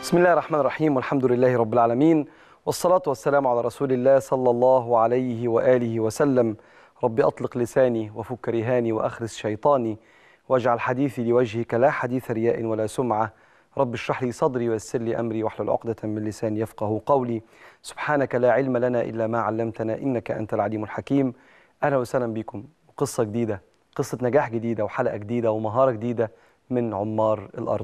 بسم الله الرحمن الرحيم والحمد لله رب العالمين والصلاة والسلام على رسول الله صلى الله عليه وآله وسلم رب أطلق لساني وفك رهاني وأخرس شيطاني واجعل حديثي لوجهك لا حديث رياء ولا سمعة رب اشرح لي صدري ويسر لي أمري واحلل عقدة من لساني يفقه قولي سبحانك لا علم لنا إلا ما علمتنا إنك أنت العليم الحكيم أهلا وسهلا بكم قصة جديدة قصة نجاح جديدة وحلقة جديدة ومهارة جديدة من عمار الأرض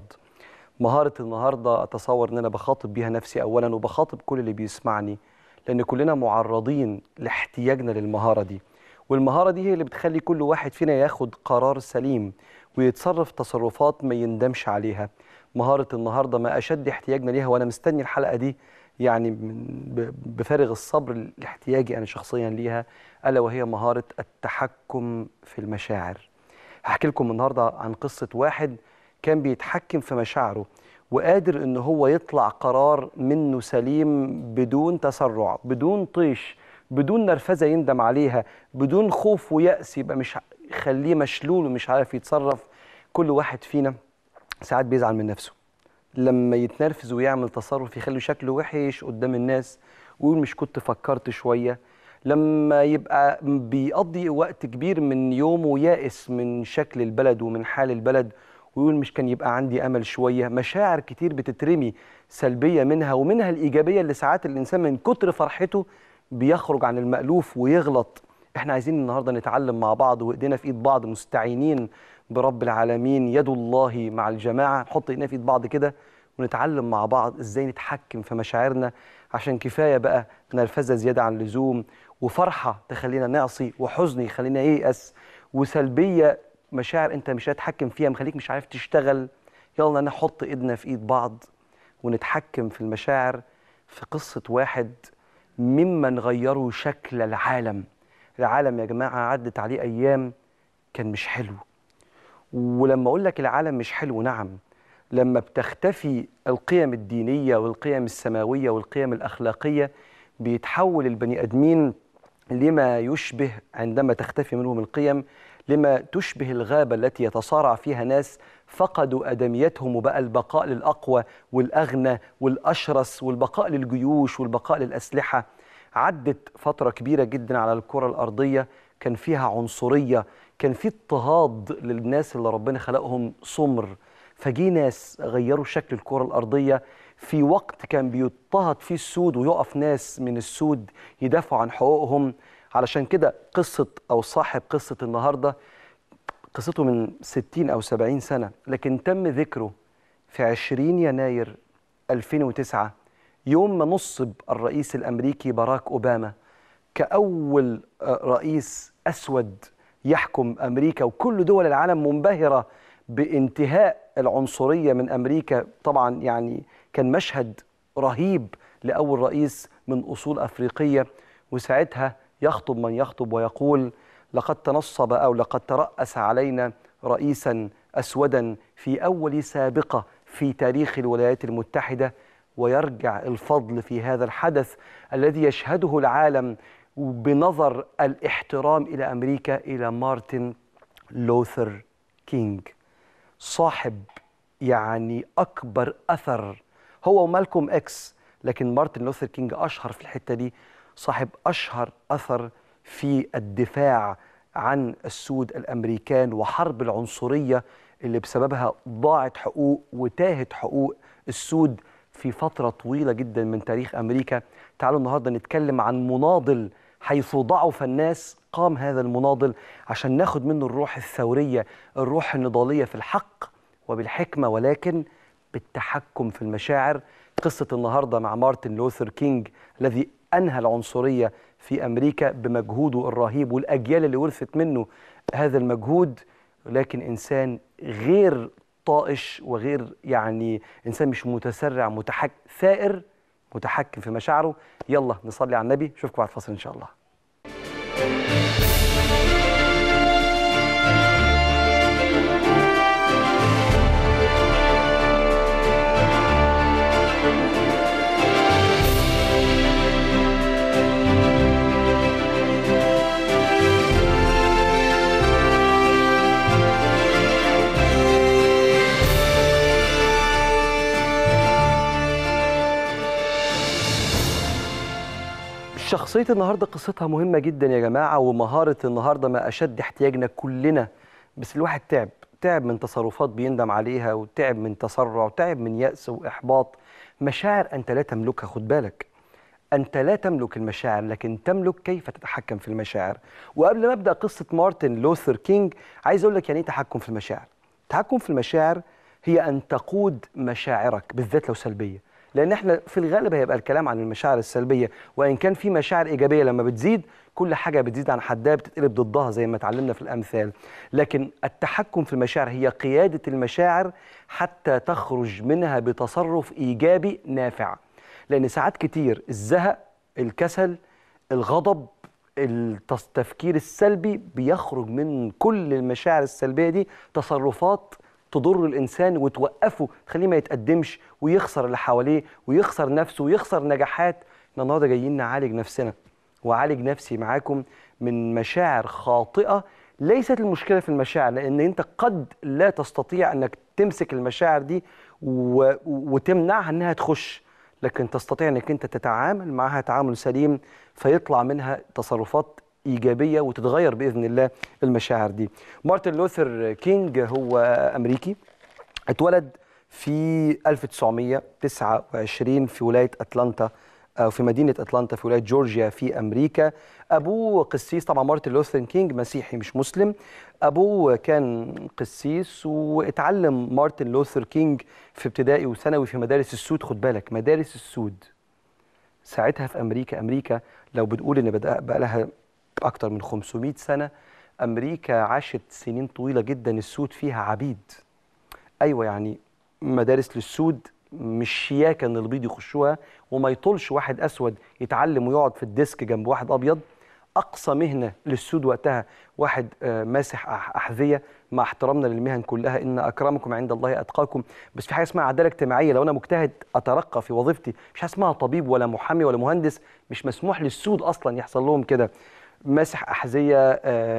مهارة النهاردة أتصور أن أنا بخاطب بيها نفسي أولا وبخاطب كل اللي بيسمعني لأن كلنا معرضين لاحتياجنا للمهارة دي والمهارة دي هي اللي بتخلي كل واحد فينا ياخد قرار سليم ويتصرف تصرفات ما يندمش عليها مهارة النهاردة ما أشد احتياجنا ليها وأنا مستني الحلقة دي يعني من ب- بفارغ الصبر لاحتياجي أنا شخصيا ليها ألا وهي مهارة التحكم في المشاعر هحكي لكم النهاردة عن قصة واحد كان بيتحكم في مشاعره وقادر ان هو يطلع قرار منه سليم بدون تسرع بدون طيش بدون نرفزه يندم عليها بدون خوف ويأس يبقى مش يخليه مشلول ومش عارف يتصرف كل واحد فينا ساعات بيزعل من نفسه لما يتنرفز ويعمل تصرف يخلي شكله وحش قدام الناس ويقول مش كنت فكرت شويه لما يبقى بيقضي وقت كبير من يومه يائس من شكل البلد ومن حال البلد ويقول مش كان يبقى عندي امل شويه مشاعر كتير بتترمي سلبيه منها ومنها الايجابيه اللي ساعات الانسان من كتر فرحته بيخرج عن المألوف ويغلط احنا عايزين النهارده نتعلم مع بعض وايدينا في ايد بعض مستعينين برب العالمين يد الله مع الجماعه نحط ايدينا في ايد بعض كده ونتعلم مع بعض ازاي نتحكم في مشاعرنا عشان كفايه بقى نرفزه زياده عن اللزوم وفرحه تخلينا نعصي وحزن يخلينا ييأس وسلبيه مشاعر انت مش هتتحكم فيها مخليك مش عارف تشتغل يلا نحط ايدنا في ايد بعض ونتحكم في المشاعر في قصة واحد ممن غيروا شكل العالم العالم يا جماعة عدت عليه أيام كان مش حلو ولما أقول لك العالم مش حلو نعم لما بتختفي القيم الدينية والقيم السماوية والقيم الأخلاقية بيتحول البني آدمين لما يشبه عندما تختفي منهم القيم لما تشبه الغابة التي يتصارع فيها ناس فقدوا أدميتهم وبقى البقاء للأقوى والأغنى والأشرس والبقاء للجيوش والبقاء للأسلحة عدت فترة كبيرة جدا على الكرة الأرضية كان فيها عنصرية كان في اضطهاد للناس اللي ربنا خلقهم سمر فجي ناس غيروا شكل الكرة الأرضية في وقت كان بيضطهد فيه السود ويقف ناس من السود يدافعوا عن حقوقهم علشان كده قصة أو صاحب قصة النهاردة قصته من 60 أو 70 سنة لكن تم ذكره في 20 يناير 2009 يوم ما نصب الرئيس الأمريكي باراك أوباما كأول آه، رئيس أسود يحكم أمريكا وكل دول العالم منبهرة بانتهاء العنصرية من أمريكا طبعا يعني كان مشهد رهيب لأول رئيس من أصول أفريقية وساعتها يخطب من يخطب ويقول لقد تنصب أو لقد ترأس علينا رئيسا أسودا في أول سابقة في تاريخ الولايات المتحدة ويرجع الفضل في هذا الحدث الذي يشهده العالم بنظر الاحترام إلى أمريكا إلى مارتن لوثر كينج صاحب يعني أكبر أثر هو ومالكوم إكس لكن مارتن لوثر كينج أشهر في الحتة دي صاحب أشهر أثر في الدفاع عن السود الأمريكان وحرب العنصرية اللي بسببها ضاعت حقوق وتاهت حقوق السود في فترة طويلة جدا من تاريخ أمريكا تعالوا النهاردة نتكلم عن مناضل حيث ضعف الناس قام هذا المناضل عشان ناخد منه الروح الثورية الروح النضالية في الحق وبالحكمة ولكن بالتحكم في المشاعر قصة النهاردة مع مارتن لوثر كينج الذي أنهى العنصرية في أمريكا بمجهوده الرهيب والأجيال اللي ورثت منه هذا المجهود لكن إنسان غير طائش وغير يعني إنسان مش متسرع متحك ثائر متحكم في مشاعره يلا نصلي على النبي اشوفكم بعد فاصل إن شاء الله شخصية النهاردة قصتها مهمة جدا يا جماعة ومهارة النهاردة ما أشد احتياجنا كلنا بس الواحد تعب تعب من تصرفات بيندم عليها وتعب من تسرع وتعب من يأس وإحباط مشاعر أنت لا تملكها خد بالك أنت لا تملك المشاعر لكن تملك كيف تتحكم في المشاعر وقبل ما أبدأ قصة مارتن لوثر كينج عايز أقول لك يعني إيه تحكم في المشاعر التحكم في المشاعر هي أن تقود مشاعرك بالذات لو سلبية لأن احنا في الغالب هيبقى الكلام عن المشاعر السلبية وإن كان في مشاعر إيجابية لما بتزيد كل حاجة بتزيد عن حدها بتتقلب ضدها زي ما اتعلمنا في الأمثال لكن التحكم في المشاعر هي قيادة المشاعر حتى تخرج منها بتصرف إيجابي نافع لأن ساعات كتير الزهق الكسل الغضب التفكير السلبي بيخرج من كل المشاعر السلبية دي تصرفات تضر الانسان وتوقفه تخليه ما يتقدمش ويخسر اللي حواليه ويخسر نفسه ويخسر نجاحات احنا النهارده جايين نعالج نفسنا واعالج نفسي معاكم من مشاعر خاطئه ليست المشكله في المشاعر لان انت قد لا تستطيع انك تمسك المشاعر دي و... وتمنعها انها تخش لكن تستطيع انك انت تتعامل معها تعامل سليم فيطلع منها تصرفات ايجابيه وتتغير باذن الله المشاعر دي. مارتن لوثر كينج هو امريكي اتولد في 1929 في ولايه اتلانتا أو في مدينة أتلانتا في ولاية جورجيا في أمريكا أبوه قسيس طبعا مارتن لوثر كينج مسيحي مش مسلم أبوه كان قسيس واتعلم مارتن لوثر كينج في ابتدائي وثانوي في مدارس السود خد بالك مدارس السود ساعتها في أمريكا أمريكا لو بتقول إن بدأ بقى لها أكتر من 500 سنة أمريكا عاشت سنين طويلة جدا السود فيها عبيد أيوة يعني مدارس للسود مش شياكة إن البيض يخشوها وما يطولش واحد أسود يتعلم ويقعد في الديسك جنب واحد أبيض أقصى مهنة للسود وقتها واحد ماسح أحذية مع احترامنا للمهن كلها إن أكرمكم عند الله أتقاكم بس في حاجة اسمها عدالة اجتماعية لو أنا مجتهد أترقى في وظيفتي مش حاجة اسمها طبيب ولا محامي ولا مهندس مش مسموح للسود أصلا يحصل لهم كده ماسح أحذية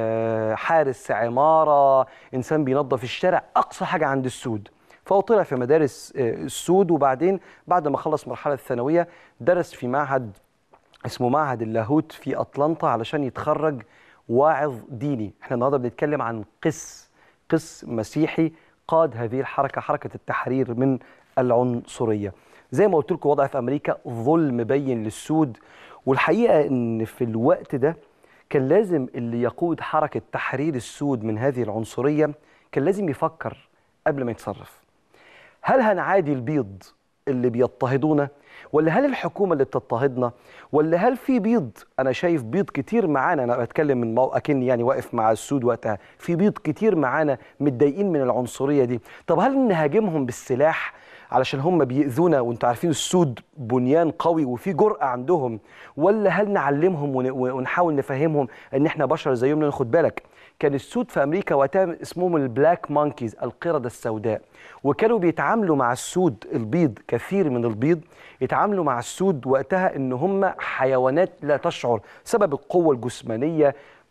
حارس عمارة إنسان بينظف الشارع أقصى حاجة عند السود فهو طلع في مدارس السود وبعدين بعد ما خلص مرحلة الثانوية درس في معهد اسمه معهد اللاهوت في أطلنطا علشان يتخرج واعظ ديني احنا النهارده بنتكلم عن قس قس مسيحي قاد هذه الحركة حركة التحرير من العنصرية زي ما قلت لكم وضع في أمريكا ظلم بين للسود والحقيقة إن في الوقت ده كان لازم اللي يقود حركة تحرير السود من هذه العنصرية كان لازم يفكر قبل ما يتصرف هل هنعادي البيض اللي بيضطهدونا ولا هل الحكومة اللي بتضطهدنا ولا هل في بيض أنا شايف بيض كتير معانا أنا بتكلم من مو... أكني يعني واقف مع السود وقتها في بيض كتير معانا متضايقين من العنصرية دي طب هل نهاجمهم بالسلاح علشان هم بيأذونا وانتوا عارفين السود بنيان قوي وفي جرأة عندهم ولا هل نعلمهم ون... ونحاول نفهمهم ان احنا بشر زيهم لان خد بالك كان السود في امريكا وقتها اسمهم البلاك مونكيز القردة السوداء وكانوا بيتعاملوا مع السود البيض كثير من البيض يتعاملوا مع السود وقتها ان هم حيوانات لا تشعر سبب القوة الجسمانية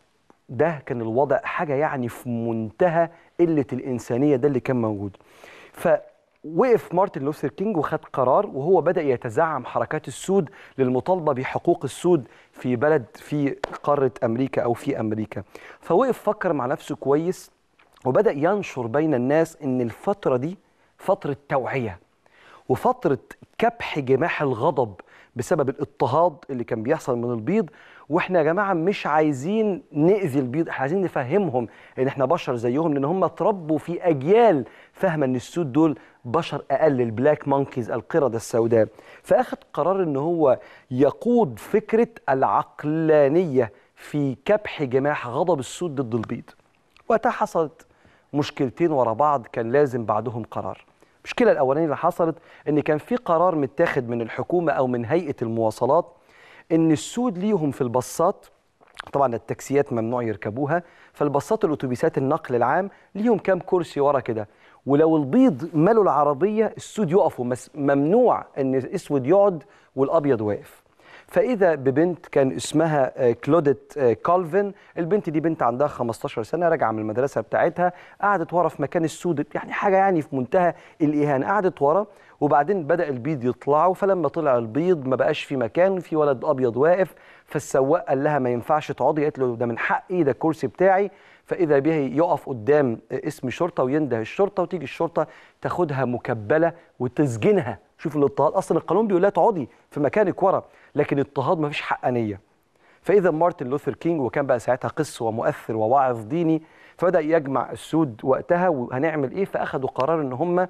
ده كان الوضع حاجة يعني في منتهى قلة الإنسانية ده اللي كان موجود ف وقف مارتن لوثر كينج وخد قرار وهو بدأ يتزعم حركات السود للمطالبة بحقوق السود في بلد في قارة أمريكا أو في أمريكا فوقف فكر مع نفسه كويس وبدأ ينشر بين الناس إن الفترة دي فترة توعية وفترة كبح جماح الغضب بسبب الاضطهاد اللي كان بيحصل من البيض واحنا يا جماعه مش عايزين ناذي البيض احنا عايزين نفهمهم ان احنا بشر زيهم لان هم اتربوا في اجيال فاهمه ان السود دول بشر اقل البلاك مونكيز القرده السوداء فاخد قرار ان هو يقود فكره العقلانيه في كبح جماح غضب السود ضد البيض وقتها حصلت مشكلتين ورا بعض كان لازم بعدهم قرار المشكله الاولانيه اللي حصلت ان كان في قرار متاخد من الحكومه او من هيئه المواصلات ان السود ليهم في الباصات طبعا التاكسيات ممنوع يركبوها فالباصات الاتوبيسات النقل العام ليهم كام كرسي ورا كده ولو البيض مالوا العربيه السود يقفوا مس ممنوع ان الاسود يقعد والابيض واقف فاذا ببنت كان اسمها كلوديت كالفن البنت دي بنت عندها 15 سنه راجعه من المدرسه بتاعتها قعدت ورا في مكان السود يعني حاجه يعني في منتهى الاهانه قعدت ورا وبعدين بدا البيض يطلعوا فلما طلع البيض ما بقاش في مكان في ولد ابيض واقف فالسواق قال لها ما ينفعش تقعدي قالت له ده من حقي ده الكرسي بتاعي فاذا به يقف قدام اسم شرطه وينده الشرطه وتيجي الشرطه تاخدها مكبله وتسجنها شوف الاضطهاد اصلا القانون بيقول لها تقعدي في مكانك ورا لكن اضطهاد ما فيش حقانيه فاذا مارتن لوثر كينج وكان بقى ساعتها قس ومؤثر وواعظ ديني فبدا يجمع السود وقتها وهنعمل ايه فاخذوا قرار ان هم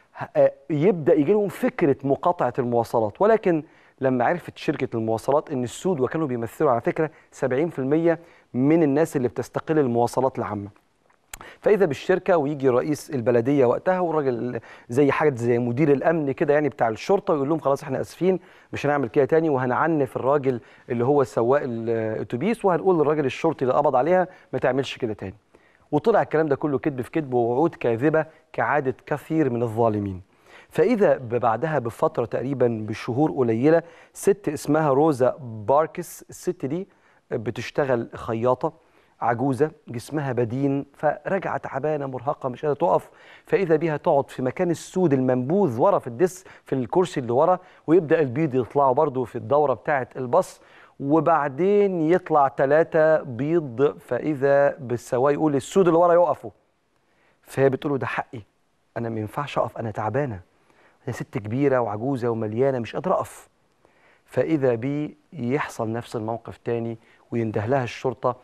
يبدا يجي لهم فكره مقاطعه المواصلات ولكن لما عرفت شركه المواصلات ان السود وكانوا بيمثلوا على فكره 70% من الناس اللي بتستقل المواصلات العامه فاذا بالشركه ويجي رئيس البلديه وقتها والراجل زي حاجه زي مدير الامن كده يعني بتاع الشرطه ويقول لهم خلاص احنا اسفين مش هنعمل كده تاني وهنعنف الراجل اللي هو سواق الاتوبيس وهنقول للراجل الشرطي اللي قبض عليها ما تعملش كده تاني وطلع الكلام ده كله كذب في كذب ووعود كاذبه كعاده كثير من الظالمين فاذا بعدها بفتره تقريبا بشهور قليله ست اسمها روزا باركس الست دي بتشتغل خياطه عجوزه جسمها بدين فرجعت تعبانه مرهقه مش قادره تقف فاذا بها تقعد في مكان السود المنبوذ ورا في الدس في الكرسي اللي ورا ويبدا البيض يطلعوا برده في الدوره بتاعه البص وبعدين يطلع ثلاثه بيض فاذا بالسواق يقول السود اللي ورا يقفوا فهي بتقول له ده حقي انا ما ينفعش اقف انا تعبانه انا ست كبيره وعجوزه ومليانه مش قادره اقف فاذا بي يحصل نفس الموقف تاني وينده لها الشرطه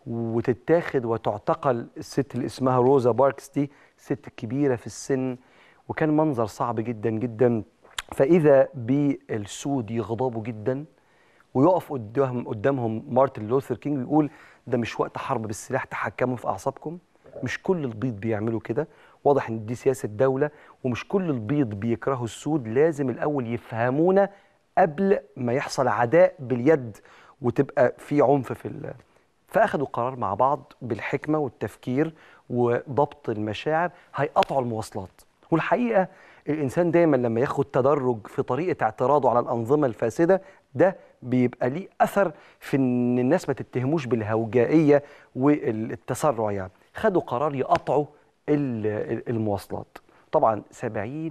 وتتاخد وتعتقل الست اللي اسمها روزا باركس دي ست كبيره في السن وكان منظر صعب جدا جدا فاذا بالسود يغضبوا جدا ويقف قدام قدامهم مارتن لوثر كينج ويقول ده مش وقت حرب بالسلاح تحكموا في اعصابكم مش كل البيض بيعملوا كده واضح ان دي سياسه دوله ومش كل البيض بيكرهوا السود لازم الاول يفهمونا قبل ما يحصل عداء باليد وتبقى في عنف في ال... فاخدوا قرار مع بعض بالحكمه والتفكير وضبط المشاعر هيقطعوا المواصلات والحقيقه الانسان دايما لما ياخد تدرج في طريقه اعتراضه على الانظمه الفاسده ده بيبقى ليه اثر في ان الناس ما تتهموش بالهوجائيه والتسرع يعني خدوا قرار يقطعوا المواصلات طبعا 70%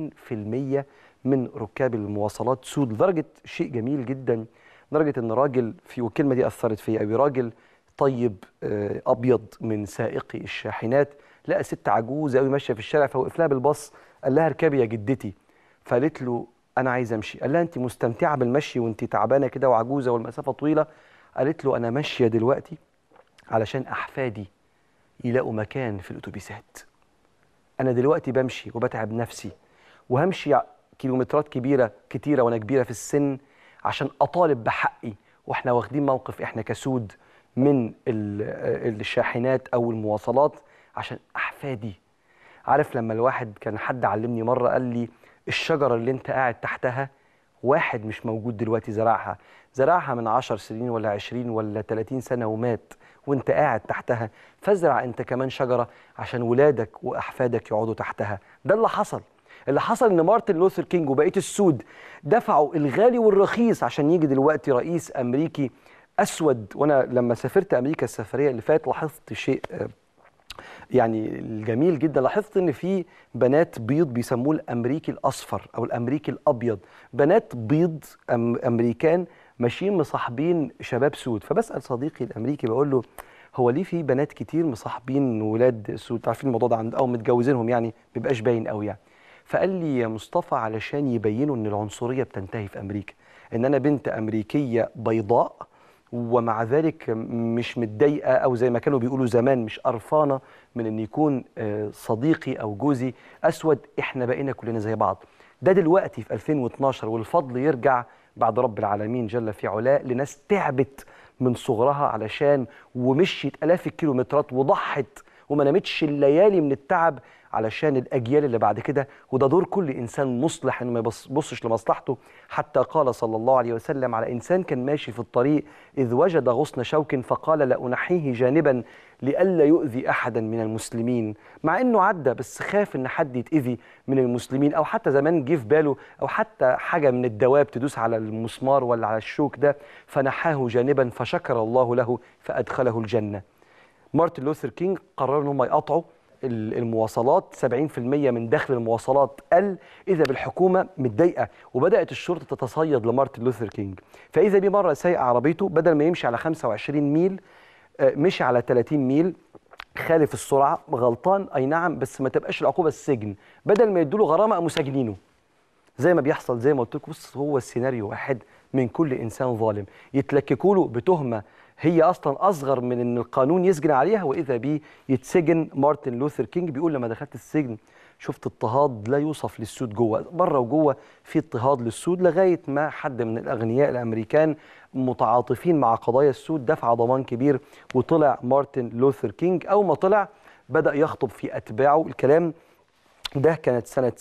من ركاب المواصلات سود لدرجه شيء جميل جدا لدرجه ان راجل في والكلمه دي اثرت فيا قوي راجل طيب ابيض من سائقي الشاحنات لقى ست عجوزه قوي ماشيه في الشارع فوقف لها بالباص قال لها اركبي يا جدتي فقالت له انا عايزه امشي قال لها انت مستمتعه بالمشي وانت تعبانه كده وعجوزه والمسافه طويله قالت له انا ماشيه دلوقتي علشان احفادي يلاقوا مكان في الاتوبيسات انا دلوقتي بمشي وبتعب نفسي وهمشي كيلومترات كبيره كتيره وانا كبيره في السن عشان اطالب بحقي واحنا واخدين موقف احنا كسود من الشاحنات او المواصلات عشان احفادي عارف لما الواحد كان حد علمني مره قال لي الشجره اللي انت قاعد تحتها واحد مش موجود دلوقتي زرعها زرعها من عشر سنين ولا عشرين ولا تلاتين سنة ومات وانت قاعد تحتها فازرع انت كمان شجرة عشان ولادك وأحفادك يقعدوا تحتها ده اللي حصل اللي حصل ان مارتن لوثر كينج وبقيه السود دفعوا الغالي والرخيص عشان يجي دلوقتي رئيس امريكي اسود وانا لما سافرت امريكا السفريه اللي فاتت لاحظت شيء يعني الجميل جدا لاحظت ان في بنات بيض بيسموه الامريكي الاصفر او الامريكي الابيض بنات بيض أم امريكان ماشيين مصاحبين شباب سود فبسال صديقي الامريكي بقول له هو ليه في بنات كتير مصاحبين ولاد سود عارفين الموضوع ده عند او متجوزينهم يعني ما بيبقاش باين قوي يعني فقال لي يا مصطفى علشان يبينوا ان العنصريه بتنتهي في امريكا ان انا بنت امريكيه بيضاء ومع ذلك مش متضايقه او زي ما كانوا بيقولوا زمان مش قرفانه من ان يكون صديقي او جوزي اسود احنا بقينا كلنا زي بعض ده دلوقتي في 2012 والفضل يرجع بعد رب العالمين جل في علاه لناس تعبت من صغرها علشان ومشيت الاف الكيلومترات وضحت وما نامتش الليالي من التعب علشان الاجيال اللي بعد كده وده دور كل انسان مصلح انه ما يبصش لمصلحته حتى قال صلى الله عليه وسلم على انسان كان ماشي في الطريق اذ وجد غصن شوك فقال لانحيه جانبا لئلا يؤذي احدا من المسلمين مع انه عدى بس خاف ان حد يتاذي من المسلمين او حتى زمان جه في باله او حتى حاجه من الدواب تدوس على المسمار ولا على الشوك ده فنحاه جانبا فشكر الله له فادخله الجنه مارتن لوثر كينج قرروا ان هم يقطعوا ال- المواصلات 70% من دخل المواصلات قل اذا بالحكومه متضايقه وبدات الشرطه تتصيد لمارتن لوثر كينج فاذا بيه مره سايق عربيته بدل ما يمشي على 25 ميل آه، مشي على 30 ميل خالف السرعه غلطان اي نعم بس ما تبقاش العقوبه السجن بدل ما يدوا له غرامه قاموا ساجنينه زي ما بيحصل زي ما قلت لكم بص هو السيناريو واحد من كل انسان ظالم يتلككوا له بتهمه هي اصلا اصغر من ان القانون يسجن عليها واذا بيه يتسجن مارتن لوثر كينج بيقول لما دخلت السجن شفت اضطهاد لا يوصف للسود جوه بره وجوه في اضطهاد للسود لغايه ما حد من الاغنياء الامريكان متعاطفين مع قضايا السود دفع ضمان كبير وطلع مارتن لوثر كينج اول ما طلع بدا يخطب في اتباعه الكلام ده كانت سنة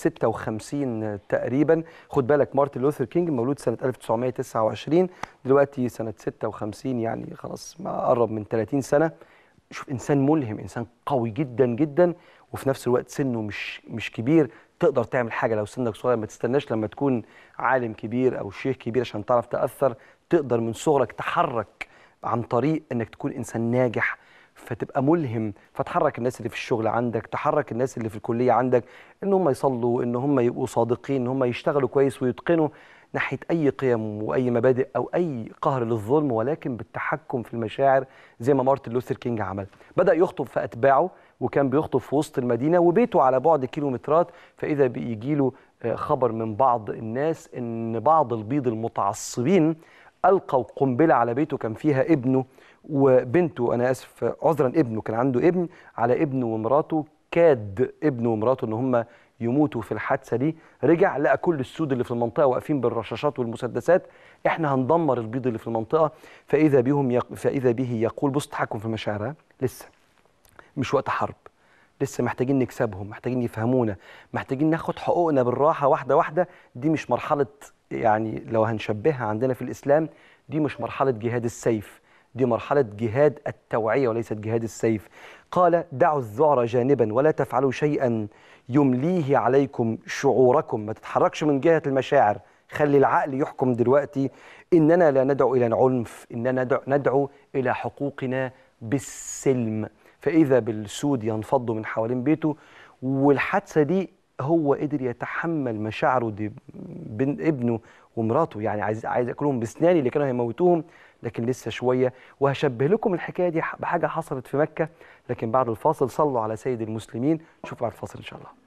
56 تقريبا خد بالك مارتن لوثر كينج مولود سنة 1929 دلوقتي سنة 56 يعني خلاص ما قرب من 30 سنة شوف إنسان ملهم إنسان قوي جدا جدا وفي نفس الوقت سنه مش مش كبير تقدر تعمل حاجة لو سنك صغير ما تستناش لما تكون عالم كبير أو شيخ كبير عشان تعرف تأثر تقدر من صغرك تحرك عن طريق إنك تكون إنسان ناجح فتبقى ملهم فتحرك الناس اللي في الشغل عندك تحرك الناس اللي في الكليه عندك ان هم يصلوا ان هم يبقوا صادقين ان هم يشتغلوا كويس ويتقنوا ناحيه اي قيم واي مبادئ او اي قهر للظلم ولكن بالتحكم في المشاعر زي ما مارتن لوثر كينج عمل بدا يخطب في اتباعه وكان بيخطب في وسط المدينه وبيته على بعد كيلومترات فاذا بيجي له خبر من بعض الناس ان بعض البيض المتعصبين القوا قنبله على بيته كان فيها ابنه وبنته انا اسف عذرا ابنه كان عنده ابن على ابنه ومراته كاد ابنه ومراته ان هم يموتوا في الحادثه دي رجع لقى كل السود اللي في المنطقه واقفين بالرشاشات والمسدسات احنا هندمر البيض اللي في المنطقه فاذا بهم يق... فاذا به يقول بص تحكم في مشاعرها لسه مش وقت حرب لسه محتاجين نكسبهم محتاجين يفهمونا محتاجين ناخد حقوقنا بالراحه واحده واحده دي مش مرحله يعني لو هنشبهها عندنا في الاسلام دي مش مرحله جهاد السيف دي مرحلة جهاد التوعية وليست جهاد السيف قال دعوا الذعر جانبا ولا تفعلوا شيئا يمليه عليكم شعوركم ما تتحركش من جهة المشاعر خلي العقل يحكم دلوقتي إننا لا ندعو إلى العنف إننا ندعو, ندعو إلى حقوقنا بالسلم فإذا بالسود ينفض من حوالين بيته والحادثة دي هو قدر يتحمل مشاعره دي بين ابنه ومراته يعني عايز عايز ياكلهم بسناني اللي كانوا هيموتوهم لكن لسه شويه وهشبه لكم الحكايه دي بحاجه حصلت في مكه لكن بعد الفاصل صلوا على سيد المسلمين نشوف بعد الفاصل ان شاء الله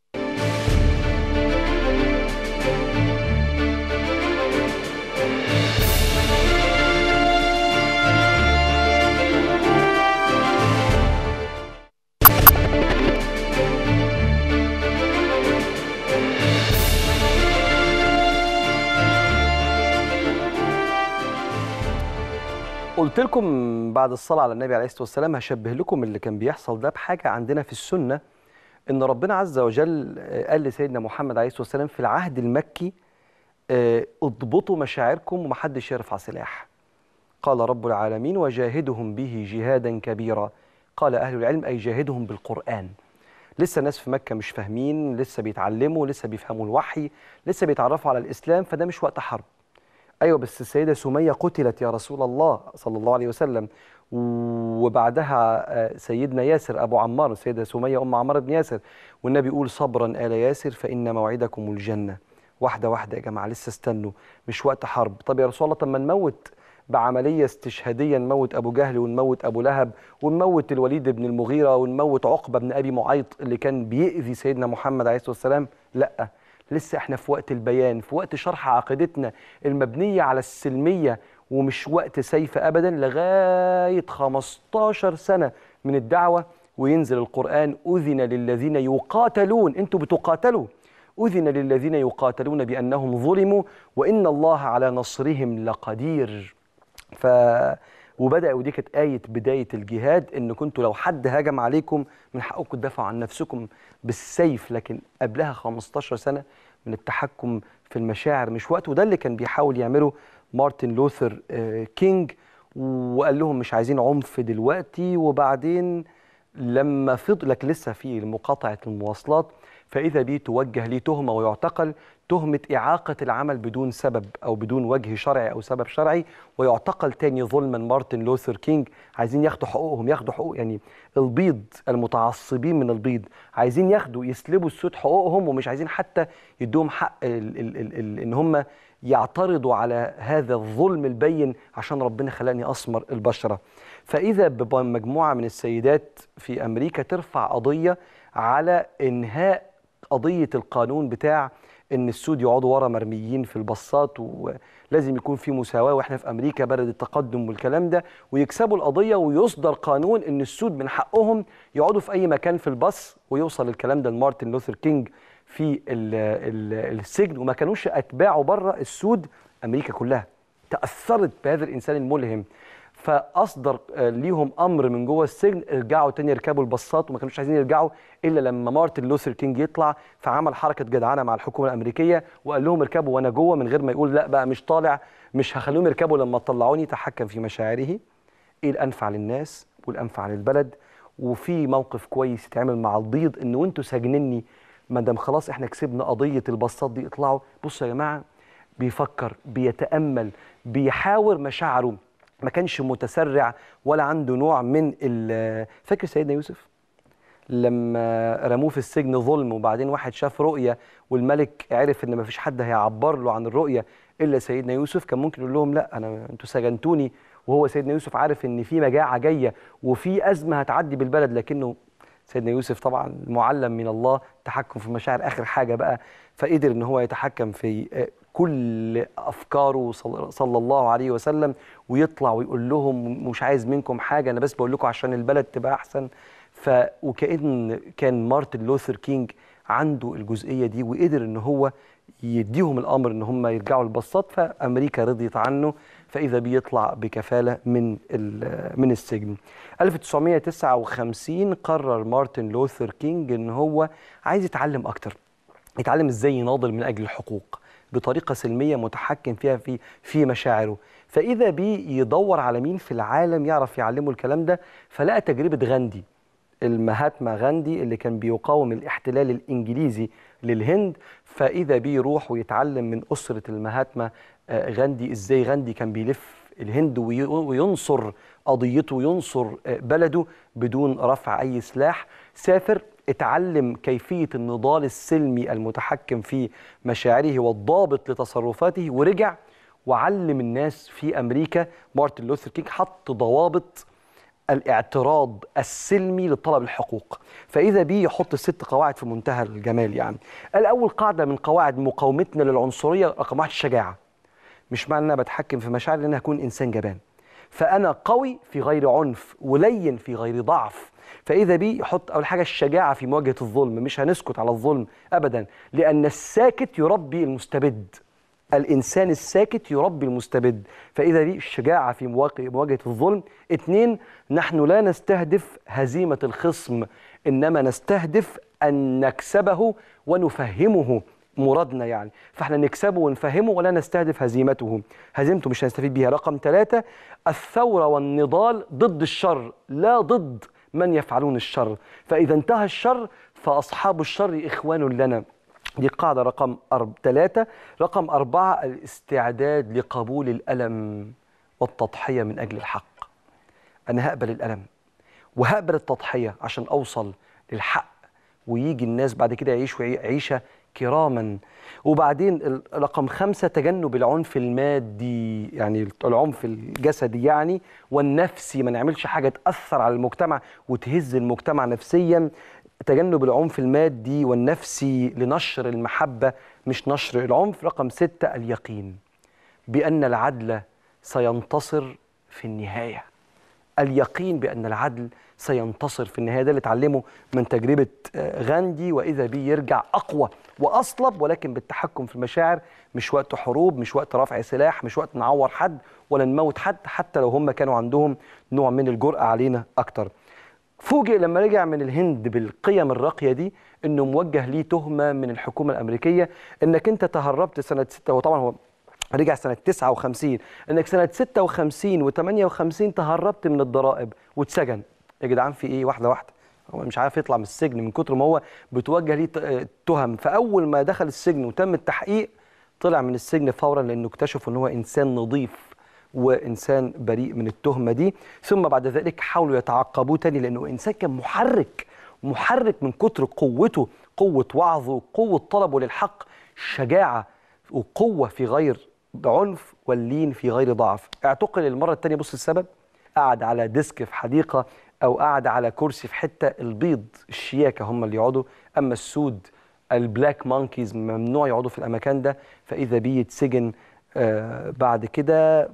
قلت لكم بعد الصلاة على النبي عليه الصلاة والسلام هشبه لكم اللي كان بيحصل ده بحاجة عندنا في السنة إن ربنا عز وجل قال لسيدنا محمد عليه الصلاة والسلام في العهد المكي اضبطوا مشاعركم ومحدش يرفع سلاح قال رب العالمين وجاهدهم به جهادا كبيرا قال أهل العلم أي جاهدهم بالقرآن لسه الناس في مكة مش فاهمين لسه بيتعلموا لسه بيفهموا الوحي لسه بيتعرفوا على الإسلام فده مش وقت حرب ايوه بس السيده سميه قتلت يا رسول الله صلى الله عليه وسلم وبعدها سيدنا ياسر ابو عمار السيده سميه ام عمار بن ياسر والنبي يقول صبرا ال ياسر فان موعدكم الجنه واحده واحده يا جماعه لسه استنوا مش وقت حرب طب يا رسول الله طب ما نموت بعمليه استشهاديه نموت ابو جهل ونموت ابو لهب ونموت الوليد بن المغيره ونموت عقبه بن ابي معيط اللي كان بيأذي سيدنا محمد عليه الصلاه والسلام لا لسه احنا في وقت البيان في وقت شرح عقيدتنا المبنية على السلمية ومش وقت سيف أبدا لغاية 15 سنة من الدعوة وينزل القرآن أذن للذين يقاتلون انتوا بتقاتلوا أذن للذين يقاتلون بأنهم ظلموا وإن الله على نصرهم لقدير ف وبدأ ودي كانت آية بداية الجهاد إن كنتوا لو حد هاجم عليكم من حقكم تدافعوا عن نفسكم بالسيف لكن قبلها 15 سنة من التحكم في المشاعر مش وقت وده اللي كان بيحاول يعمله مارتن لوثر كينج وقال لهم مش عايزين عنف دلوقتي وبعدين لما فضل لك لسه في مقاطعة المواصلات فإذا به توجه ليه تهمة ويعتقل تهمة إعاقة العمل بدون سبب أو بدون وجه شرعي أو سبب شرعي ويعتقل تاني ظلما مارتن لوثر كينج عايزين ياخدوا حقوقهم ياخدوا حقوق يعني البيض المتعصبين من البيض عايزين ياخدوا يسلبوا السود حقوقهم ومش عايزين حتى يدوهم حق ال ال ال ال إن هم يعترضوا على هذا الظلم البين عشان ربنا خلاني أسمر البشرة فإذا بمجموعة من السيدات في أمريكا ترفع قضية على إنهاء قضية القانون بتاع إن السود يقعدوا ورا مرميين في الباصات ولازم يكون في مساواة وإحنا في أمريكا بلد التقدم والكلام ده ويكسبوا القضية ويصدر قانون إن السود من حقهم يقعدوا في أي مكان في الباص ويوصل الكلام ده لمارتن لوثر كينج في ال ال السجن وما كانوش أتباعه بره السود أمريكا كلها تأثرت بهذا الإنسان الملهم فاصدر ليهم امر من جوه السجن ارجعوا تاني يركبوا الباصات وما كانوش عايزين يرجعوا الا لما مارتن لوثر كينج يطلع فعمل حركه جدعانه مع الحكومه الامريكيه وقال لهم اركبوا وانا جوه من غير ما يقول لا بقى مش طالع مش هخليهم يركبوا لما تطلعوني تحكم في مشاعره ايه الانفع للناس والانفع للبلد وفي موقف كويس يتعمل مع البيض ان وانتوا ساجنني ما دام خلاص احنا كسبنا قضيه الباصات دي اطلعوا بصوا يا جماعه بيفكر بيتامل بيحاور مشاعره ما كانش متسرع ولا عنده نوع من فاكر سيدنا يوسف لما رموه في السجن ظلم وبعدين واحد شاف رؤية والملك عرف ان ما فيش حد هيعبر له عن الرؤية الا سيدنا يوسف كان ممكن يقول لهم لا انا انتوا سجنتوني وهو سيدنا يوسف عارف ان في مجاعة جاية وفي ازمة هتعدي بالبلد لكنه سيدنا يوسف طبعا معلم من الله تحكم في المشاعر اخر حاجة بقى فقدر ان هو يتحكم في كل افكاره صلى الله عليه وسلم ويطلع ويقول لهم مش عايز منكم حاجه انا بس بقول لكم عشان البلد تبقى احسن ف وكأن كان مارتن لوثر كينج عنده الجزئيه دي وقدر ان هو يديهم الامر ان هم يرجعوا البساط فامريكا رضيت عنه فاذا بيطلع بكفاله من من السجن 1959 قرر مارتن لوثر كينج ان هو عايز يتعلم اكتر يتعلم ازاي يناضل من اجل الحقوق بطريقه سلميه متحكم فيها في في مشاعره فاذا بيه يدور على مين في العالم يعرف يعلمه الكلام ده فلقى تجربه غاندي المهاتما غاندي اللي كان بيقاوم الاحتلال الانجليزي للهند فاذا بيه يروح ويتعلم من اسره المهاتما غاندي ازاي غاندي كان بيلف الهند وينصر قضيته وينصر بلده بدون رفع اي سلاح سافر اتعلم كيفية النضال السلمي المتحكم في مشاعره والضابط لتصرفاته ورجع وعلم الناس في أمريكا مارتن لوثر كينج حط ضوابط الاعتراض السلمي لطلب الحقوق فإذا بيه يحط ست قواعد في منتهى الجمال يعني الأول قاعدة من قواعد مقاومتنا للعنصرية رقم واحد الشجاعة مش معنى أن أنا بتحكم في مشاعري أن أنا هكون إنسان جبان فأنا قوي في غير عنف ولين في غير ضعف فإذا بيه يحط أول حاجة الشجاعة في مواجهة الظلم مش هنسكت على الظلم أبدا لأن الساكت يربي المستبد الإنسان الساكت يربي المستبد فإذا بيه الشجاعة في مواجهة الظلم اثنين نحن لا نستهدف هزيمة الخصم إنما نستهدف أن نكسبه ونفهمه مرادنا يعني فاحنا نكسبه ونفهمه ولا نستهدف هزيمته هزيمته مش هنستفيد بيها رقم ثلاثة الثورة والنضال ضد الشر لا ضد من يفعلون الشر فإذا انتهى الشر فأصحاب الشر إخوان لنا دي قاعدة رقم أرب... ثلاثة رقم أربعة الاستعداد لقبول الألم والتضحية من أجل الحق أنا هقبل الألم وهقبل التضحية عشان أوصل للحق ويجي الناس بعد كده يعيشوا عيشة كراما وبعدين رقم خمسة تجنب العنف المادي يعني العنف الجسدي يعني والنفسي ما نعملش حاجة تأثر على المجتمع وتهز المجتمع نفسيا تجنب العنف المادي والنفسي لنشر المحبة مش نشر العنف رقم ستة اليقين بأن العدل سينتصر في النهاية اليقين بأن العدل سينتصر في النهايه ده اللي اتعلمه من تجربه غاندي واذا بيه يرجع اقوى واصلب ولكن بالتحكم في المشاعر مش وقت حروب مش وقت رفع سلاح مش وقت نعور حد ولا نموت حد حتى لو هم كانوا عندهم نوع من الجرأه علينا اكتر فوجئ لما رجع من الهند بالقيم الراقيه دي انه موجه ليه تهمه من الحكومه الامريكيه انك انت تهربت سنه 6 وطبعا هو رجع سنة 59 انك سنة 56 و58 تهربت من الضرائب واتسجن يا جدعان في ايه واحدة واحدة هو مش عارف يطلع من السجن من كتر ما هو بتوجه ليه ت- تهم فاول ما دخل السجن وتم التحقيق طلع من السجن فورا لانه اكتشفوا ان هو انسان نظيف وانسان بريء من التهمه دي ثم بعد ذلك حاولوا يتعقبوه تاني لانه انسان كان محرك محرك من كتر قوته قوه وعظه قوه طلبه للحق شجاعه وقوه في غير عنف واللين في غير ضعف اعتقل المره الثانيه بص السبب قعد على ديسك في حديقه او قعد على كرسي في حته البيض الشياكه هم اللي يقعدوا اما السود البلاك مونكيز ممنوع يقعدوا في الاماكن ده فاذا بيه يتسجن آه بعد كده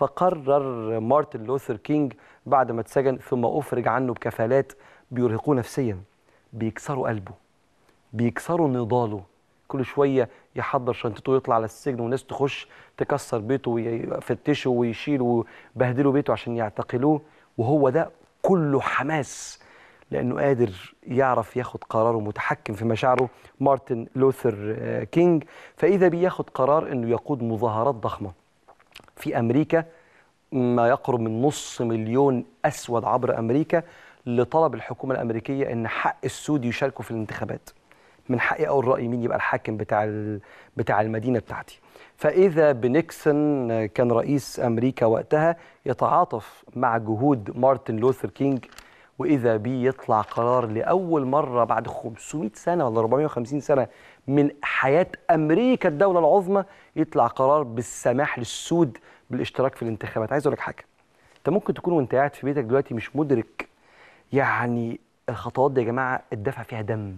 فقرر مارتن لوثر كينج بعد ما اتسجن ثم افرج عنه بكفالات بيرهقوه نفسيا بيكسروا قلبه بيكسروا نضاله كل شويه يحضر شنطته ويطلع على السجن وناس تخش تكسر بيته ويفتشوا ويشيلوا ويبهدلوا بيته عشان يعتقلوه وهو ده كله حماس لانه قادر يعرف ياخد قراره متحكم في مشاعره مارتن لوثر آه، كينج فاذا بياخد قرار انه يقود مظاهرات ضخمه في امريكا ما يقرب من نص مليون اسود عبر امريكا لطلب الحكومه الامريكيه ان حق السود يشاركوا في الانتخابات من حقي اقول رايي مين يبقى الحاكم بتاع ال- بتاع المدينه بتاعتي فاذا بنيكسون آه، كان رئيس امريكا وقتها يتعاطف مع جهود مارتن لوثر كينج واذا بيه يطلع قرار لاول مره بعد 500 سنه ولا 450 سنه من حياه امريكا الدوله العظمى يطلع قرار بالسماح للسود بالاشتراك في الانتخابات عايز اقول لك حاجه انت ممكن تكون وانت قاعد في بيتك دلوقتي مش مدرك يعني الخطوات دي يا جماعه اتدفع فيها دم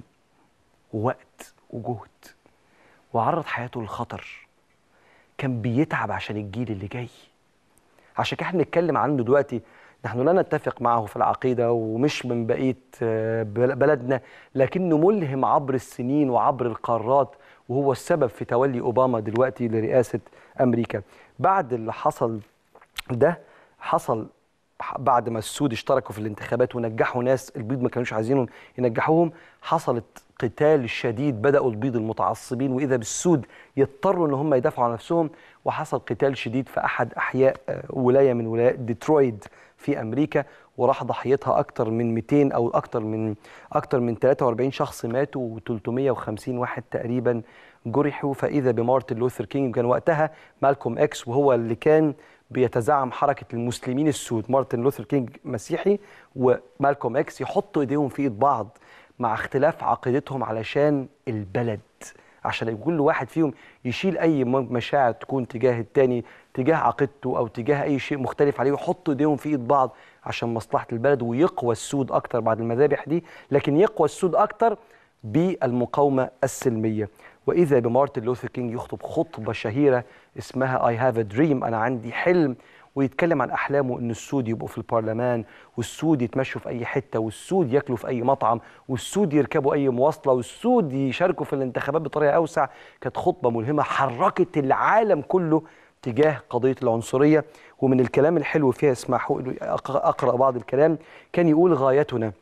ووقت وجهد وعرض حياته للخطر كان بيتعب عشان الجيل اللي جاي عشان كده احنا بنتكلم عنه دلوقتي نحن لا نتفق معه في العقيدة ومش من بقية آه، بل- بلدنا لكنه ملهم عبر السنين وعبر القارات وهو السبب في تولي أوباما دلوقتي لرئاسة أمريكا بعد اللي حصل ده حصل ح- بعد ما السود اشتركوا في الانتخابات ونجحوا ناس البيض ما كانوش عايزينهم ينجحوهم حصلت قتال شديد بدأوا البيض المتعصبين وإذا بالسود يضطروا إن هم يدافعوا عن نفسهم وحصل قتال شديد في أحد أحياء آه، ولاية من ولايات ديترويت في أمريكا وراح ضحيتها أكتر من 200 أو أكتر من أكتر من 43 شخص ماتوا و350 واحد تقريبا جرحوا فإذا بمارتن لوثر كينج كان وقتها مالكوم إكس وهو اللي كان بيتزعم حركة المسلمين السود مارتن لوثر كينج مسيحي ومالكوم إكس يحطوا إيديهم في إيد بعض مع اختلاف عقيدتهم علشان البلد عشان كل واحد فيهم يشيل اي م- مشاعر تكون تجاه التاني تجاه عقيدته او تجاه اي شيء مختلف عليه ويحطوا ايديهم في ايد بعض عشان مصلحه البلد ويقوى السود اكتر بعد المذابح دي لكن يقوى السود اكتر بالمقاومه السلميه واذا بمارتن لوثر كينج يخطب خطبه شهيره اسمها اي هاف ا دريم انا عندي حلم ويتكلم عن احلامه ان السود يبقوا في البرلمان والسود يتمشوا في اي حته والسود ياكلوا في اي مطعم والسود يركبوا اي مواصله والسود يشاركوا في الانتخابات بطريقه اوسع كانت خطبه ملهمه حركت العالم كله تجاه قضيه العنصريه ومن الكلام الحلو فيها اسمحوا لي أق- اقرا بعض الكلام كان يقول غايتنا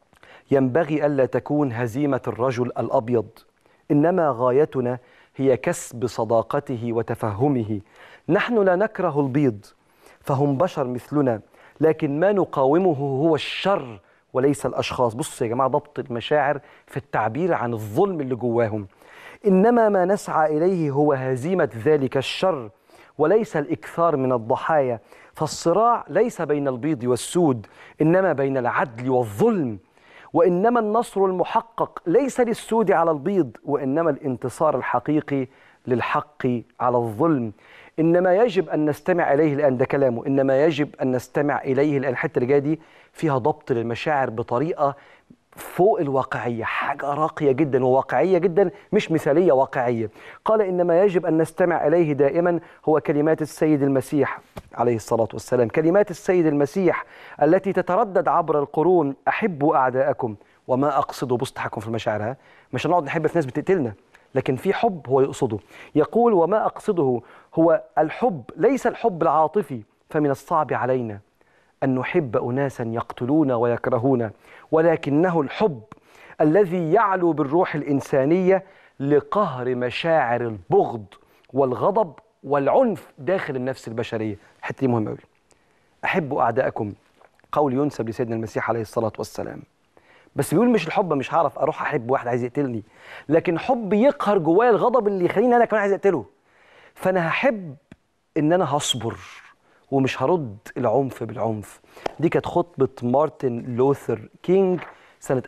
ينبغي الا تكون هزيمه الرجل الابيض انما غايتنا هي كسب صداقته وتفهمه نحن لا نكره البيض فهم بشر مثلنا لكن ما نقاومه هو الشر وليس الاشخاص بصوا يا جماعه ضبط المشاعر في التعبير عن الظلم اللي جواهم انما ما نسعى اليه هو هزيمه ذلك الشر وليس الاكثار من الضحايا فالصراع ليس بين البيض والسود انما بين العدل والظلم وانما النصر المحقق ليس للسود على البيض وانما الانتصار الحقيقي للحق على الظلم انما يجب ان نستمع اليه الان ده كلامه انما يجب ان نستمع اليه الان الحته اللي جايه دي فيها ضبط للمشاعر بطريقه فوق الواقعيه حاجه راقيه جدا وواقعيه جدا مش مثاليه واقعيه قال انما يجب ان نستمع اليه دائما هو كلمات السيد المسيح عليه الصلاه والسلام كلمات السيد المسيح التي تتردد عبر القرون احبوا اعداءكم وما اقصده بص تحكم في المشاعر ها مش هنقعد نحب في ناس بتقتلنا لكن في حب هو يقصده يقول وما اقصده هو الحب ليس الحب العاطفي فمن الصعب علينا أن نحب أناسا يقتلون ويكرهون ولكنه الحب الذي يعلو بالروح الإنسانية لقهر مشاعر البغض والغضب والعنف داخل النفس البشرية الحتة دي مهمة أوي أحبوا أعداءكم قول ينسب لسيدنا المسيح عليه الصلاة والسلام بس بيقول مش الحب مش هعرف اروح احب واحد عايز يقتلني لكن حب يقهر جوايا الغضب اللي يخليني انا كمان عايز اقتله فانا هحب ان انا هصبر ومش هرد العنف بالعنف دي كانت خطبة مارتن لوثر كينج سنة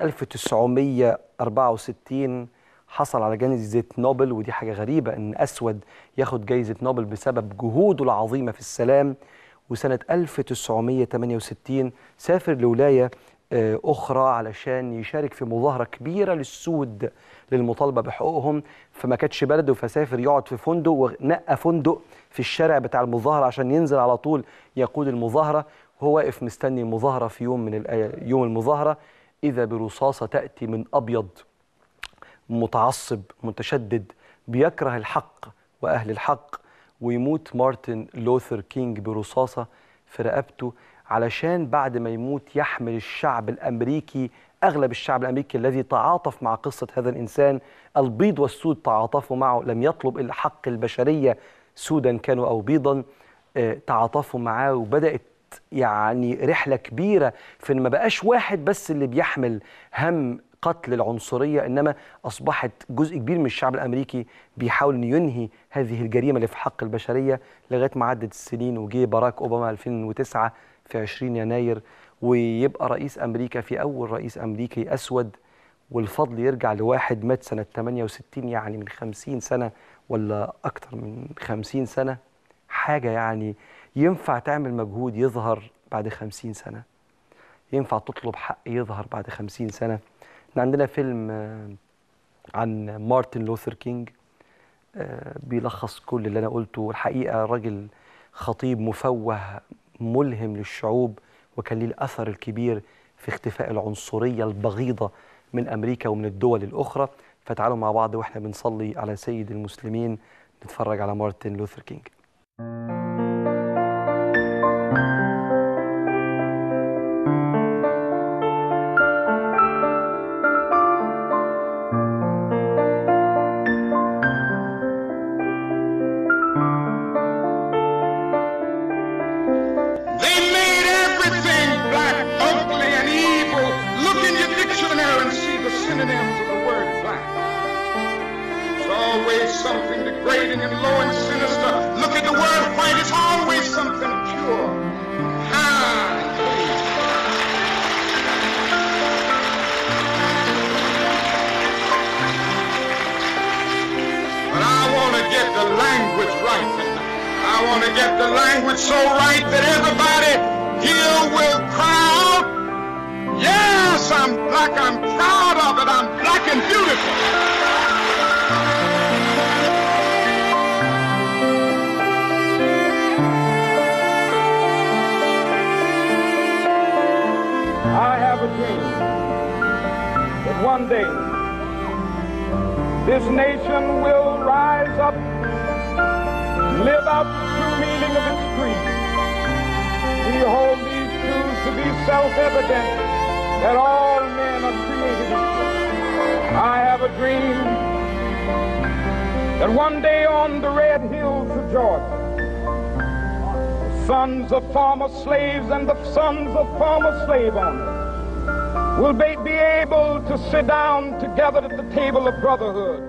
1964 حصل على جائزة نوبل ودي حاجة غريبة إن أسود ياخد جائزة نوبل بسبب جهوده العظيمة في السلام وسنة 1968 سافر لولاية آه، أخرى علشان يشارك في مظاهرة كبيرة للسود للمطالبة بحقوقهم فما كانتش بلده فسافر يقعد في فندق ونقى فندق في الشارع بتاع المظاهرة عشان ينزل على طول يقود المظاهرة وهو واقف مستني المظاهرة في يوم من الأي- يوم المظاهرة إذا برصاصة تأتي من أبيض متعصب متشدد بيكره الحق واهل الحق ويموت مارتن لوثر كينج برصاصه في رقبته علشان بعد ما يموت يحمل الشعب الامريكي اغلب الشعب الامريكي الذي تعاطف مع قصه هذا الانسان البيض والسود تعاطفوا معه لم يطلب الا حق البشريه سودا كانوا او بيضا آه، تعاطفوا معاه وبدات يعني رحله كبيره في ان ما بقاش واحد بس اللي بيحمل هم قتل العنصريه انما اصبحت جزء كبير من الشعب الامريكي بيحاول انه ينهي هذه الجريمه اللي في حق البشريه لغايه ما عدت السنين وجه باراك اوباما 2009 في 20 يناير ويبقى رئيس امريكا في اول رئيس امريكي اسود والفضل يرجع لواحد مات سنه 68 يعني من 50 سنه ولا اكتر من 50 سنه حاجه يعني ينفع تعمل مجهود يظهر بعد 50 سنه ينفع تطلب حق يظهر بعد 50 سنه احنا عندنا فيلم آه، عن مارتن لوثر كينج آه، بيلخص كل اللي انا قلته والحقيقه راجل خطيب مفوه ملهم للشعوب وكان ليه الاثر الكبير في اختفاء العنصريه البغيضه من امريكا ومن الدول الاخرى فتعالوا مع بعض واحنا بنصلي على سيد المسلمين نتفرج على مارتن لوثر كينج They made everything black, ugly, and evil. Look in your dictionary and see the synonyms of the word black. It's always something degrading and low and sinister. Look at the word white, it's always something pure. High. But I want to get the language right. I want to get the language so right that everybody here will cry out, Yes, I'm black. I'm proud of it. I'm black and beautiful. I have a dream that one day this nation will rise up, live out the true meaning of its creed. We hold these truths to be self-evident that all men are created equal. I have a dream that one day on the red hills of Georgia, sons of former slaves and the sons of former slave owners will be, be able to sit down together at the table of brotherhood.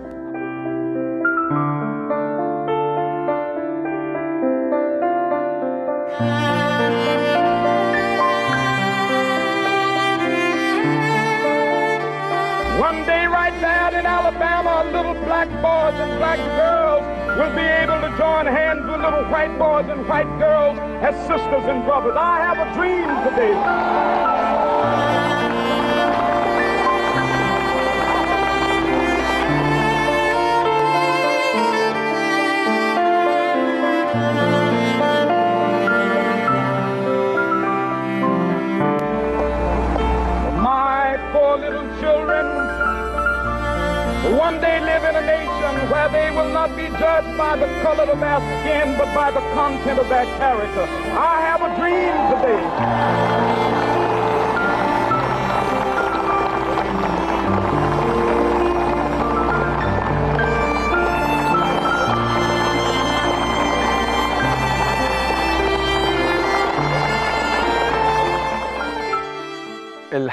One day, right there in Alabama, little black boys and black girls will be able to join hands with little white boys and white girls as sisters and brothers. I have a dream today. My poor little children will one day live in a nation where they will not be judged by the color of their skin, but by the content of their character. I have a dream today.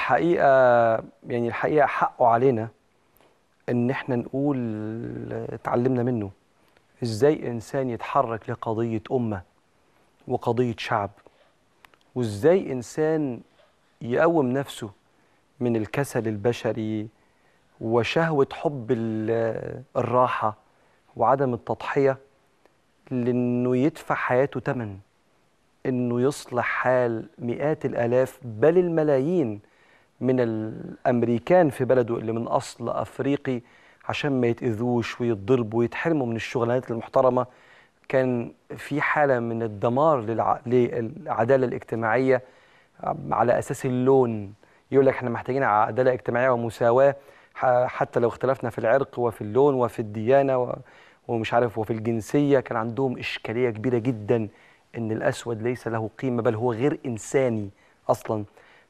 الحقيقة يعني الحقيقة حقه علينا إن إحنا نقول اتعلمنا منه إزاي إنسان يتحرك لقضية أمة وقضية شعب وإزاي إنسان يقوم نفسه من الكسل البشري وشهوة حب ال- الراحة وعدم التضحية لأنه يدفع حياته تمن انه يصلح حال مئات الالاف بل الملايين من الامريكان في بلده اللي من اصل افريقي عشان ما يتاذوش ويتضربوا ويتحرموا من الشغلانات المحترمه كان في حاله من الدمار للع... للعداله الاجتماعيه على اساس اللون يقول لك احنا محتاجين عداله اجتماعيه ومساواه ح- حتى لو اختلفنا في العرق وفي اللون وفي الديانه و... ومش عارف وفي الجنسيه كان عندهم اشكاليه كبيره جدا ان الاسود ليس له قيمه بل هو غير انساني اصلا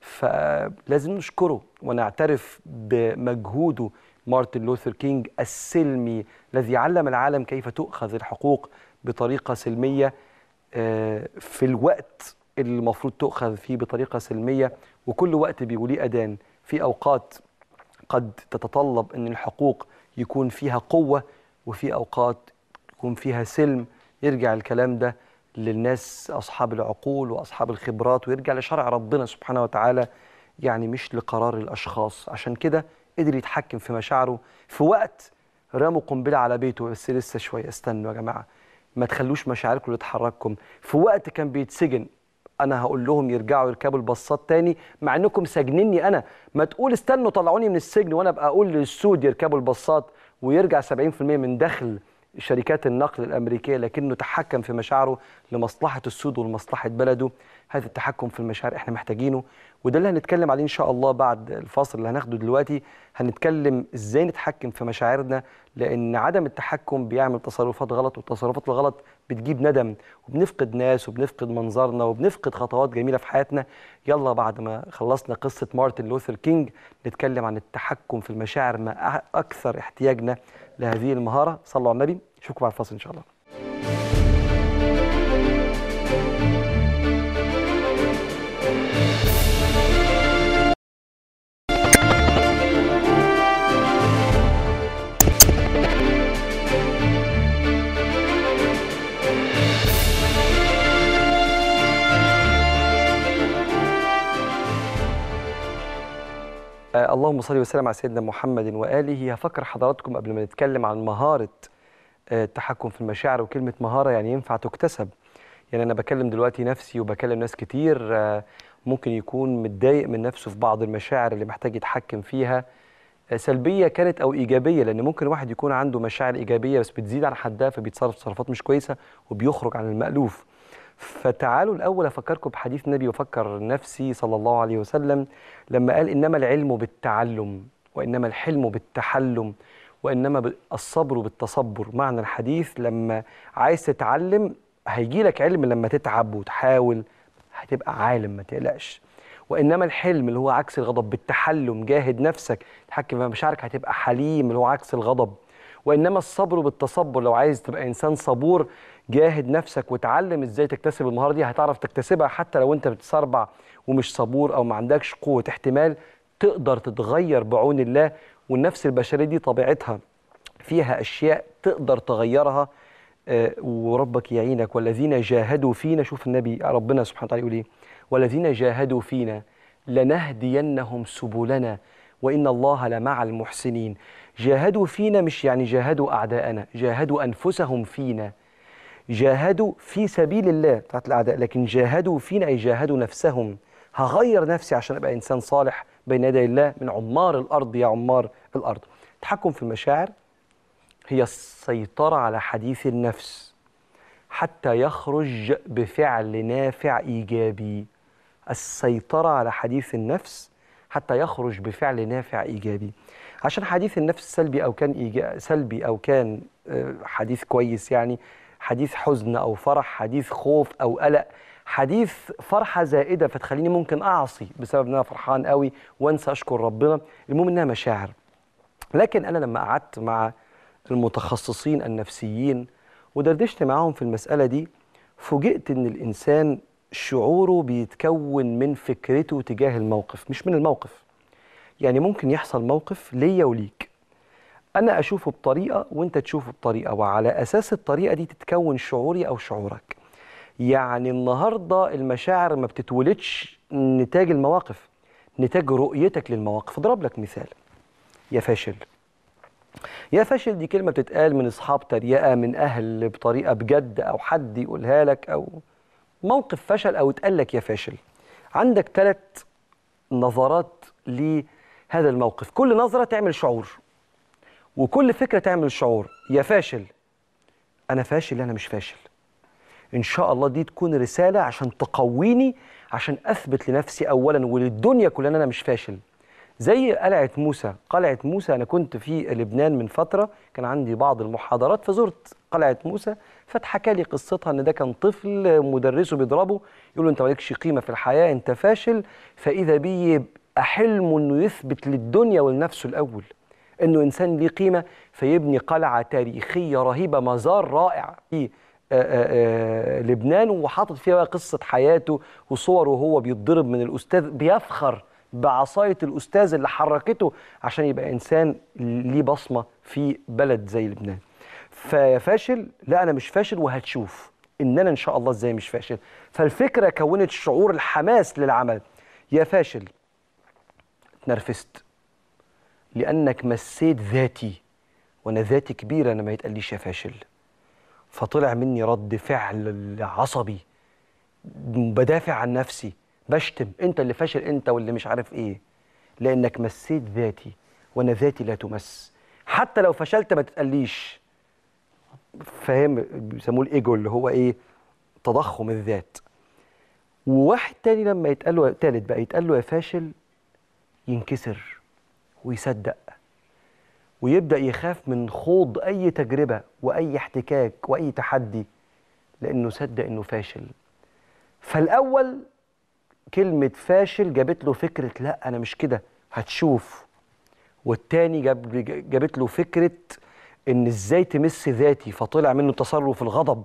فلازم نشكره ونعترف بمجهوده مارتن لوثر كينج السلمي الذي علم العالم كيف تؤخذ الحقوق بطريقه سلميه آه، في الوقت اللي المفروض تؤخذ فيه بطريقه سلميه وكل وقت بيوليه اذان في اوقات قد تتطلب ان الحقوق يكون فيها قوه وفي اوقات يكون فيها سلم يرجع الكلام ده للناس اصحاب العقول واصحاب الخبرات ويرجع لشرع ربنا سبحانه وتعالى يعني مش لقرار الاشخاص عشان كده قدر يتحكم في مشاعره في وقت رموا قنبله على بيته بس لسه شويه استنوا يا جماعه ما تخلوش مشاعركم اللي تحرككم في وقت كان بيتسجن انا هقول لهم يرجعوا يركبوا الباصات تاني مع انكم ساجنيني انا ما تقول استنوا طلعوني من السجن وانا ابقى اقول للسود يركبوا الباصات ويرجع 70% من دخل شركات النقل الامريكيه لكنه تحكم في مشاعره لمصلحه السود ولمصلحه بلده هذا التحكم في المشاعر احنا محتاجينه وده اللي هنتكلم عليه ان شاء الله بعد الفاصل اللي هناخده دلوقتي هنتكلم ازاي نتحكم في مشاعرنا لان عدم التحكم بيعمل تصرفات غلط والتصرفات الغلط بتجيب ندم وبنفقد ناس وبنفقد منظرنا وبنفقد خطوات جميله في حياتنا يلا بعد ما خلصنا قصه مارتن لوثر كينج نتكلم عن التحكم في المشاعر مع اكثر احتياجنا لهذه المهاره صلوا على النبي اشوفكم بعد الفاصل ان شاء الله آه اللهم صل وسلم على سيدنا محمد واله هفكر حضراتكم قبل ما نتكلم عن مهاره آه التحكم في المشاعر وكلمه مهاره يعني ينفع تكتسب يعني انا بكلم دلوقتي نفسي وبكلم ناس كتير آه ممكن يكون متضايق من نفسه في بعض المشاعر اللي محتاج يتحكم فيها آه سلبيه كانت او ايجابيه لان ممكن واحد يكون عنده مشاعر ايجابيه بس بتزيد عن حدها فبيتصرف تصرفات مش كويسه وبيخرج عن المالوف فتعالوا الأول أفكركم بحديث النبي وفكر نفسي صلى الله عليه وسلم لما قال إنما العلم بالتعلم وإنما الحلم بالتحلم وإنما ب- الصبر بالتصبر معنى الحديث لما عايز تتعلم هيجي لك علم لما تتعب وتحاول هتبقى عالم ما تقلقش وإنما الحلم اللي هو عكس الغضب بالتحلم جاهد نفسك تحكم في مشاعرك هتبقى حليم اللي هو عكس الغضب وانما الصبر بالتصبر لو عايز تبقى انسان صبور جاهد نفسك وتعلم ازاي تكتسب المهاره دي هتعرف تكتسبها حتى لو انت بتسربع ومش صبور او ما عندكش قوه احتمال تقدر تتغير بعون الله والنفس البشريه دي طبيعتها فيها اشياء تقدر تغيرها آه، وربك يعينك والذين جاهدوا فينا شوف النبي ربنا سبحانه وتعالى يقول ايه والذين جاهدوا فينا لنهدينهم سبلنا وان الله لمع المحسنين جاهدوا فينا مش يعني جاهدوا اعداءنا جاهدوا انفسهم فينا جاهدوا في سبيل الله بتاعت الاعداء لكن جاهدوا فينا اي جاهدوا نفسهم هغير نفسي عشان ابقى انسان صالح بين يدي الله من عمار الارض يا عمار الارض التحكم في المشاعر هي السيطرة على حديث النفس حتى يخرج بفعل نافع إيجابي السيطرة على حديث النفس حتى يخرج بفعل نافع إيجابي عشان حديث النفس سلبي أو كان إيجا... سلبي أو كان آه، حديث كويس يعني حديث حزن أو فرح حديث خوف أو قلق حديث فرحة زائدة فتخليني ممكن أعصي بسبب إن أنا فرحان قوي وأنسى أشكر ربنا المهم إنها مشاعر لكن انا لما قعدت مع المتخصصين النفسيين ودردشت معاهم في المساله دي فوجئت ان الانسان شعوره بيتكون من فكرته تجاه الموقف مش من الموقف يعني ممكن يحصل موقف ليا وليك انا اشوفه بطريقه وانت تشوفه بطريقه وعلى اساس الطريقه دي تتكون شعوري او شعورك يعني النهارده المشاعر ما بتتولدش نتاج المواقف نتاج رؤيتك للمواقف اضرب لك مثال يا فاشل يا فاشل دي كلمه بتتقال من اصحاب تريقه من اهل بطريقه بجد او حد يقولها لك او موقف فشل او اتقال لك يا فاشل عندك ثلاث نظرات لهذا الموقف كل نظره تعمل شعور وكل فكره تعمل شعور يا فاشل انا فاشل انا مش فاشل ان شاء الله دي تكون رساله عشان تقويني عشان اثبت لنفسي اولا وللدنيا كلها ان انا مش فاشل زي قلعه موسى قلعه موسى انا كنت في لبنان من فتره كان عندي بعض المحاضرات فزرت قلعه موسى فاتحكى لي قصتها ان ده كان طفل مدرسه بيضربه يقول له انت مالكش قيمه في الحياه انت فاشل فاذا بيه يبقى حلمه انه يثبت للدنيا ولنفسه الاول انه انسان ليه قيمه فيبني قلعه تاريخيه رهيبه مزار رائع في آه، آه، آه، لبنان وحاطط فيها بقى قصه حياته وصوره وهو بيتضرب من الاستاذ بيفخر بعصايه الاستاذ اللي حركته عشان يبقى انسان ليه بصمه في بلد زي لبنان. فيا فاشل لا انا مش فاشل وهتشوف ان انا ان شاء الله ازاي مش فاشل. فالفكره كونت شعور الحماس للعمل. يا فاشل اتنرفزت لانك مسيت ذاتي وانا ذاتي كبيره انا ما يتقاليش يا فاشل. فطلع مني رد فعل عصبي بدافع عن نفسي بشتم انت اللي فاشل انت واللي مش عارف ايه لانك مسيت ذاتي وانا ذاتي لا تمس حتى لو فشلت ما تتقليش فاهم بيسموه الايجو اللي هو ايه تضخم الذات وواحد تاني لما يتقال له تالت بقى يتقال له يا فاشل ينكسر ويصدق ويبدأ يخاف من خوض أي تجربة وأي احتكاك وأي تحدي لأنه صدق إنه فاشل فالأول كلمة فاشل جابت له فكرة لا أنا مش كده هتشوف والتاني جاب جابت له فكرة إن إزاي تمس ذاتي فطلع منه تصرف الغضب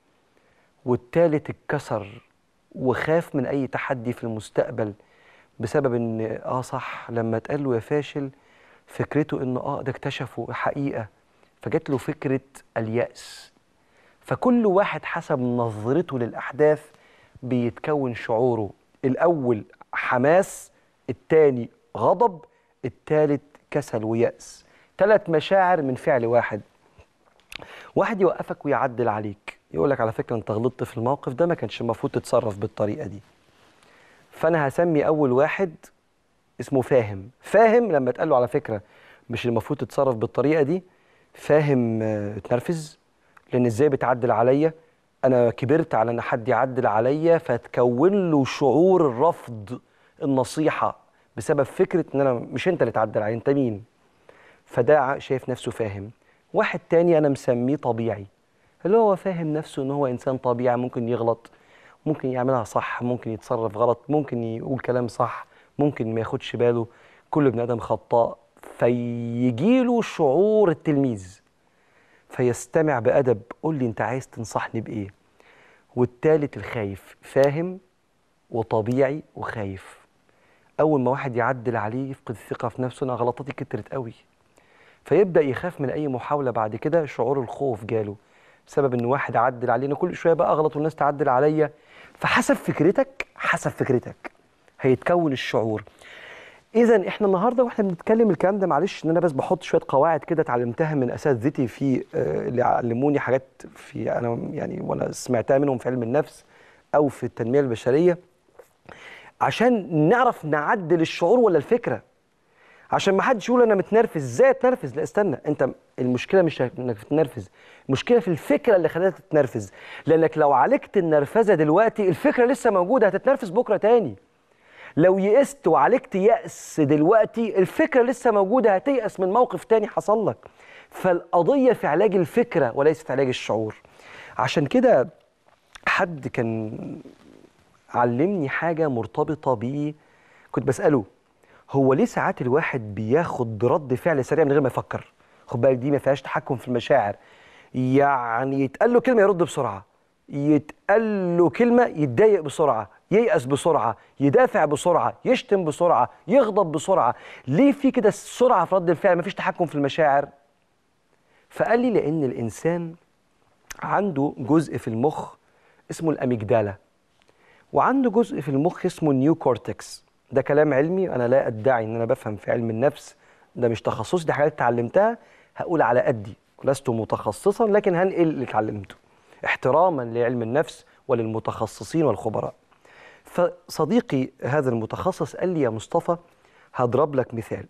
والتالت اتكسر وخاف من أي تحدي في المستقبل بسبب إن آه صح لما اتقال له يا فاشل فكرته إنه آه ده اكتشفوا حقيقة فجات له فكرة اليأس فكل واحد حسب نظرته للأحداث بيتكون شعوره الأول حماس التاني غضب التالت كسل ويأس ثلاث مشاعر من فعل واحد واحد يوقفك ويعدل عليك يقول لك على فكرة انت غلطت في الموقف ده ما كانش المفروض تتصرف بالطريقة دي فأنا هسمي أول واحد اسمه فاهم فاهم لما تقال له على فكرة مش المفروض تتصرف بالطريقة دي فاهم آه، اتنرفز لأن ازاي بتعدل عليا انا كبرت على ان حد يعدل عليا فتكون له شعور الرفض النصيحه بسبب فكره ان انا مش انت اللي تعدل عليا انت مين فده ع- شايف نفسه فاهم واحد تاني انا مسميه طبيعي اللي هو فاهم نفسه ان هو انسان طبيعي ممكن يغلط ممكن يعملها صح ممكن يتصرف غلط ممكن يقول كلام صح ممكن ما ياخدش باله كل ابن ادم خطاء فيجيله شعور التلميذ فيستمع بأدب قول لي أنت عايز تنصحني بإيه والتالت الخايف فاهم وطبيعي وخايف أول ما واحد يعدل عليه يفقد الثقة في نفسه أنا غلطاتي كترت قوي فيبدأ يخاف من أي محاولة بعد كده شعور الخوف جاله بسبب إن واحد عدل علينا كل شوية بقى أغلط والناس تعدل عليا فحسب فكرتك حسب فكرتك هيتكون الشعور اذا احنا النهارده واحنا بنتكلم الكلام ده معلش ان انا بس بحط شويه قواعد كده اتعلمتها من اساتذتي في آه، اللي علموني حاجات في انا يعني وانا سمعتها منهم في علم النفس او في التنميه البشريه عشان نعرف نعدل الشعور ولا الفكره عشان ما حدش يقول انا متنرفز ازاي اتنرفز لا استنى انت المشكله مش انك تتنرفز المشكله في الفكره اللي خلتك تتنرفز لانك لو عالجت النرفزه دلوقتي الفكره لسه موجوده هتتنرفز بكره تاني لو يئست وعالجت يأس دلوقتي الفكرة لسه موجودة هتيأس من موقف تاني حصل لك فالقضية في علاج الفكرة وليس في علاج الشعور عشان كده حد كان علمني حاجة مرتبطة بيه كنت بسأله هو ليه ساعات الواحد بياخد رد فعل سريع من غير ما يفكر خد بالك دي ما فيهاش تحكم في المشاعر يعني يتقال له كلمة يرد بسرعة يتقال له كلمه يتضايق بسرعه ييأس بسرعه يدافع بسرعه يشتم بسرعه يغضب بسرعه ليه في كده سرعه في رد الفعل مفيش تحكم في المشاعر فقال لي لان الانسان عنده جزء في المخ اسمه الاميجدالا وعنده جزء في المخ اسمه النيو كورتكس ده كلام علمي انا لا ادعي ان انا بفهم في علم النفس ده مش تخصصي دي حاجات اتعلمتها هقول على قدي لست متخصصا لكن هنقل اللي اتعلمته احتراما لعلم النفس وللمتخصصين والخبراء فصديقي هذا المتخصص قال لي يا مصطفى هضرب لك مثال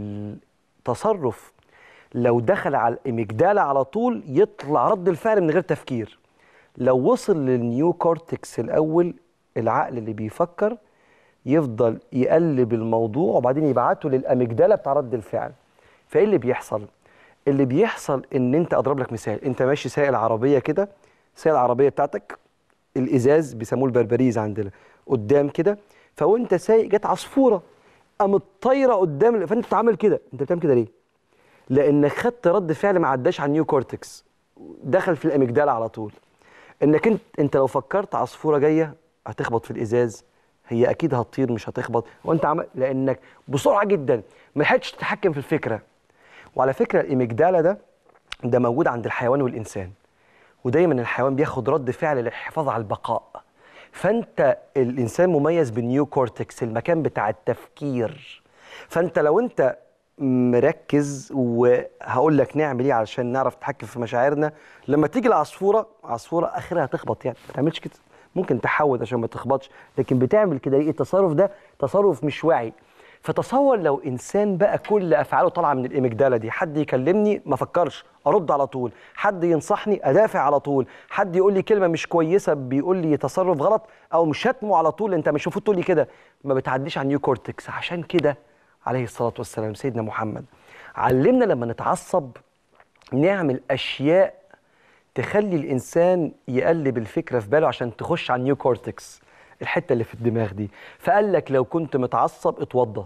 التصرف لو دخل على الاميجدالا على طول يطلع رد الفعل من غير تفكير لو وصل للنيو كورتكس الاول العقل اللي بيفكر يفضل يقلب الموضوع وبعدين يبعته للاميجدالا بتاع رد الفعل فايه اللي بيحصل اللي بيحصل ان انت اضرب لك مثال انت ماشي سايق العربيه كده سايق العربيه بتاعتك الازاز بيسموه البربريز عندنا قدام كده فوانت سايق جت عصفوره قامت طايره قدام فانت بتعمل كده انت بتعمل كده ليه لانك خدت رد فعل ما عداش على النيو كورتكس دخل في الاميجدالا على طول انك انت انت لو فكرت عصفوره جايه هتخبط في الازاز هي اكيد هتطير مش هتخبط وانت عمل لانك بسرعه جدا ما لحقتش تتحكم في الفكره وعلى فكره الاميجدالا ده ده موجود عند الحيوان والانسان ودايما الحيوان بياخد رد فعل للحفاظ على البقاء فانت الانسان مميز بالنيو كورتكس المكان بتاع التفكير فانت لو انت مركز وهقول لك نعمل ايه علشان نعرف نتحكم في مشاعرنا لما تيجي العصفوره عصفوره اخرها هتخبط يعني ما تعملش كده ممكن تحود عشان ما تخبطش لكن بتعمل كده ايه التصرف ده تصرف مش واعي فتصور لو انسان بقى كل افعاله طالعه من الاميجدالا دي حد يكلمني ما افكرش ارد على طول حد ينصحني ادافع على طول حد يقول لي كلمه مش كويسه بيقول لي تصرف غلط او مش شتمه على طول انت مش المفروض تقول لي كده ما بتعديش على النيو كورتكس عشان كده عليه الصلاه والسلام سيدنا محمد علمنا لما نتعصب نعمل اشياء تخلي الانسان يقلب الفكره في باله عشان تخش على النيو كورتكس الحته اللي في الدماغ دي فقال لك لو كنت متعصب اتوضى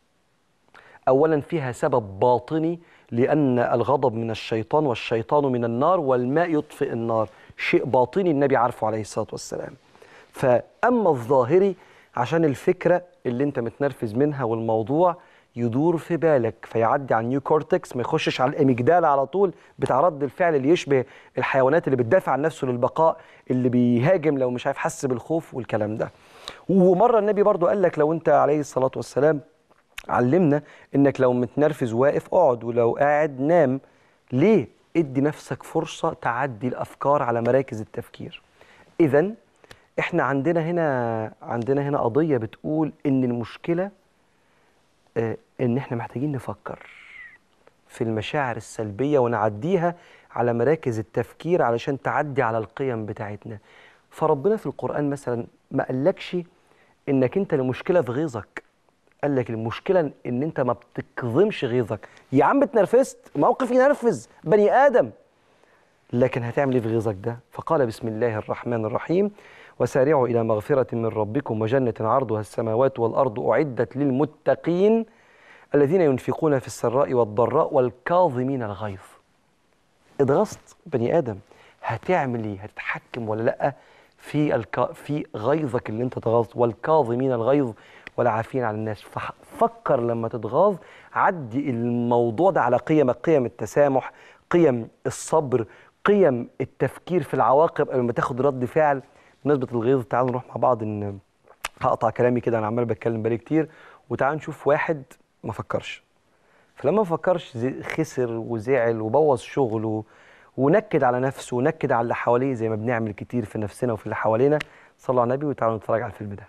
اولا فيها سبب باطني لان الغضب من الشيطان والشيطان من النار والماء يطفئ النار شيء باطني النبي عارفه عليه الصلاه والسلام فاما الظاهري عشان الفكره اللي انت متنرفز منها والموضوع يدور في بالك فيعدي على النيو كورتكس ما يخشش على الاميجدالا على طول بتاع رد الفعل اللي يشبه الحيوانات اللي بتدافع عن نفسه للبقاء اللي بيهاجم لو مش عارف حس بالخوف والكلام ده ومره النبي برضو قال لك لو انت عليه الصلاه والسلام علمنا انك لو متنرفز واقف اقعد ولو قاعد نام ليه ادي نفسك فرصه تعدي الافكار على مراكز التفكير اذا احنا عندنا هنا عندنا هنا قضيه بتقول ان المشكله آه، ان احنا محتاجين نفكر في المشاعر السلبيه ونعديها على مراكز التفكير علشان تعدي على القيم بتاعتنا فربنا في القران مثلا ما قالكش انك انت المشكله في غيظك قال لك المشكله ان انت ما بتكظمش غيظك يا عم اتنرفزت موقف ينرفز بني ادم لكن هتعمل ايه في غيظك ده فقال بسم الله الرحمن الرحيم وسارعوا الى مغفره من ربكم وجنه عرضها السماوات والارض اعدت للمتقين الذين ينفقون في السراء والضراء والكاظمين الغيظ اتغصت بني ادم هتعمل ايه هتتحكم ولا لا في الك... في غيظك اللي انت تغاظت والكاظمين الغيظ والعافين عن الناس ففكر لما تتغاظ عدي الموضوع ده على قيمك قيم التسامح قيم الصبر قيم التفكير في العواقب قبل ما تاخد رد فعل بمناسبه الغيظ تعالوا نروح مع بعض ان هقطع كلامي كده انا عمال بتكلم بقالي كتير وتعالوا نشوف واحد ما فكرش فلما ما فكرش زي- خسر وزعل وبوظ شغله ونكد على نفسه ونكد على اللي حواليه زي ما بنعمل كتير في نفسنا وفي اللي حوالينا صلوا على النبي وتعالوا نتفرج على الفيلم ده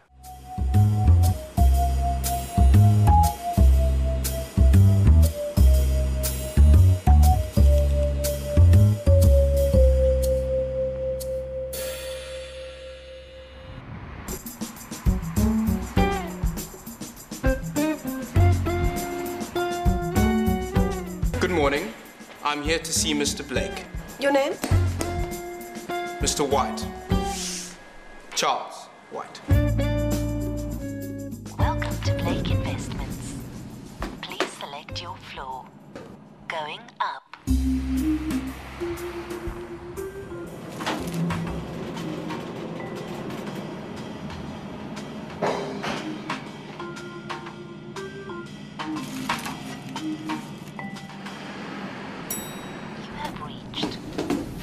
Good morning. I'm here to see Mr. Blake. Your name? Mr. White. Charles White. Welcome to Blake Investments. Please select your floor. Going up.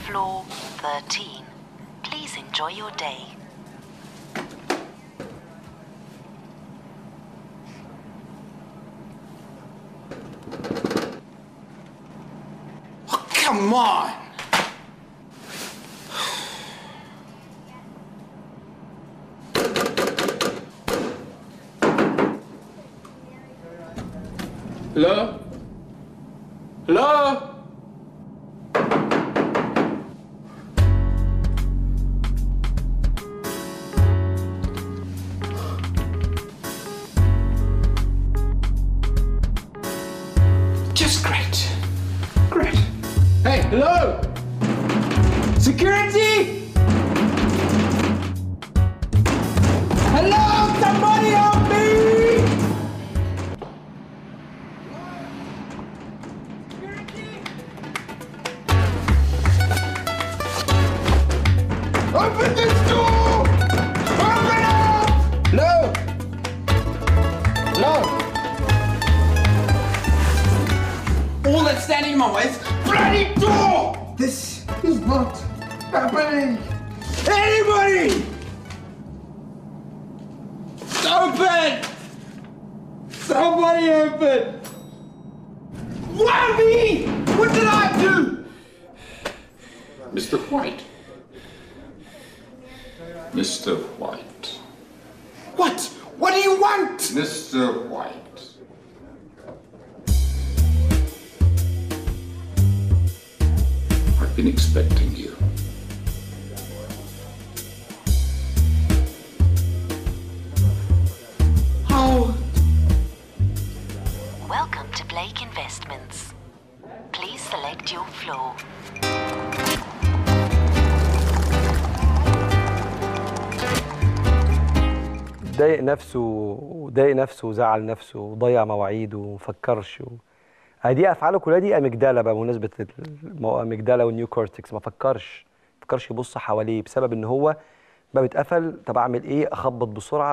floor 13. Please enjoy your day. Come on! Hello? Hello? Just great. Great. Hey, hello? Security? Hello? Somebody help me! Open this door! Open up! No! No! All that's standing in my way is bloody door! This is not happening! Anybody! Open! Somebody open! Why me? What did I do? Mr. White. Mr. White. What? What do you want? Mr. White. I've been expecting you. How? Welcome to Blake Investments. Please select your floor. ضايق نفسه وضايق نفسه وزعل نفسه وضيع مواعيده ومفكرش و... آه دي افعاله كلها دي اميجدالا بقى بمناسبه المو- اميجدالا والنيو كورتكس ما فكرش ما فكرش يبص حواليه بسبب ان هو باب اتقفل طب اعمل ايه اخبط بسرعه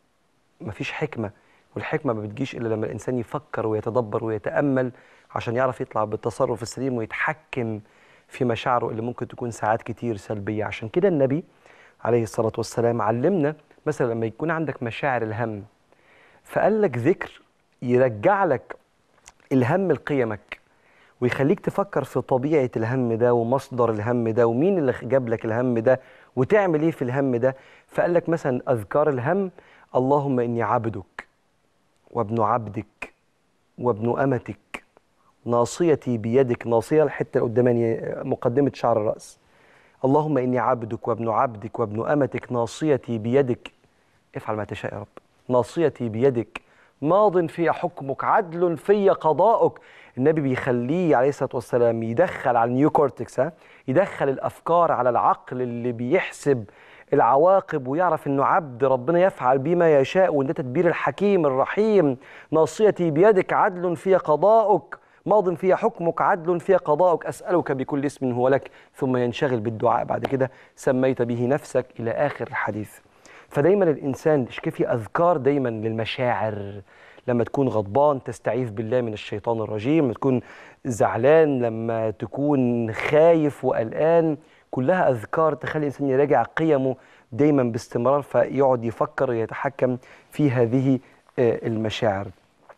مفيش حكمه والحكمه ما بتجيش الا لما الانسان يفكر ويتدبر ويتامل عشان يعرف يطلع بالتصرف السليم ويتحكم في مشاعره اللي ممكن تكون ساعات كتير سلبيه عشان كده النبي عليه الصلاه والسلام علمنا مثلا لما يكون عندك مشاعر الهم فقال لك ذكر يرجع لك الهم لقيمك ويخليك تفكر في طبيعة الهم ده ومصدر الهم ده ومين اللي جاب لك الهم ده وتعمل ايه في الهم ده فقال لك مثلا أذكار الهم اللهم إني عبدك وابن عبدك وابن أمتك ناصيتي بيدك ناصية الحتة اللي قداماني مقدمة شعر الرأس اللهم إني عبدك وابن عبدك وابن أمتك ناصيتي بيدك افعل ما تشاء يا رب ناصيتي بيدك ماض في حكمك عدل في قضاؤك النبي بيخليه عليه الصلاة والسلام يدخل على النيو كورتكس ها يدخل الأفكار على العقل اللي بيحسب العواقب ويعرف انه عبد ربنا يفعل بما يشاء وان ده تدبير الحكيم الرحيم ناصيتي بيدك عدل في قضاؤك ماض في حكمك عدل في قضاؤك أسألك بكل اسم هو لك ثم ينشغل بالدعاء بعد كده سميت به نفسك إلى آخر الحديث فدايما الإنسان يشكي في أذكار دايما للمشاعر لما تكون غضبان تستعيذ بالله من الشيطان الرجيم لما تكون زعلان لما تكون خايف وقلقان كلها أذكار تخلي الإنسان يراجع قيمه دايما باستمرار فيقعد يفكر ويتحكم في هذه آه، المشاعر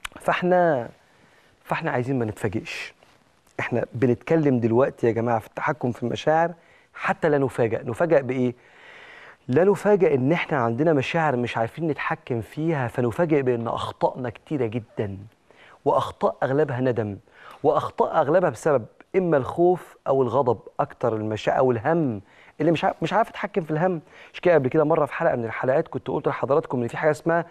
فاحنا فاحنا عايزين ما نتفاجئش احنا بنتكلم دلوقتي يا جماعه في التحكم في المشاعر حتى لا نفاجئ نفاجئ بايه لا نفاجئ ان احنا عندنا مشاعر مش عارفين نتحكم فيها فنفاجئ بان اخطائنا كتيره جدا واخطاء اغلبها ندم واخطاء اغلبها بسبب اما الخوف او الغضب اكتر المشاعر او الهم اللي مش عارف مش عارف اتحكم في الهم مش كده قبل كده مره في حلقه من الحلقات كنت قلت لحضراتكم ان في حاجه اسمها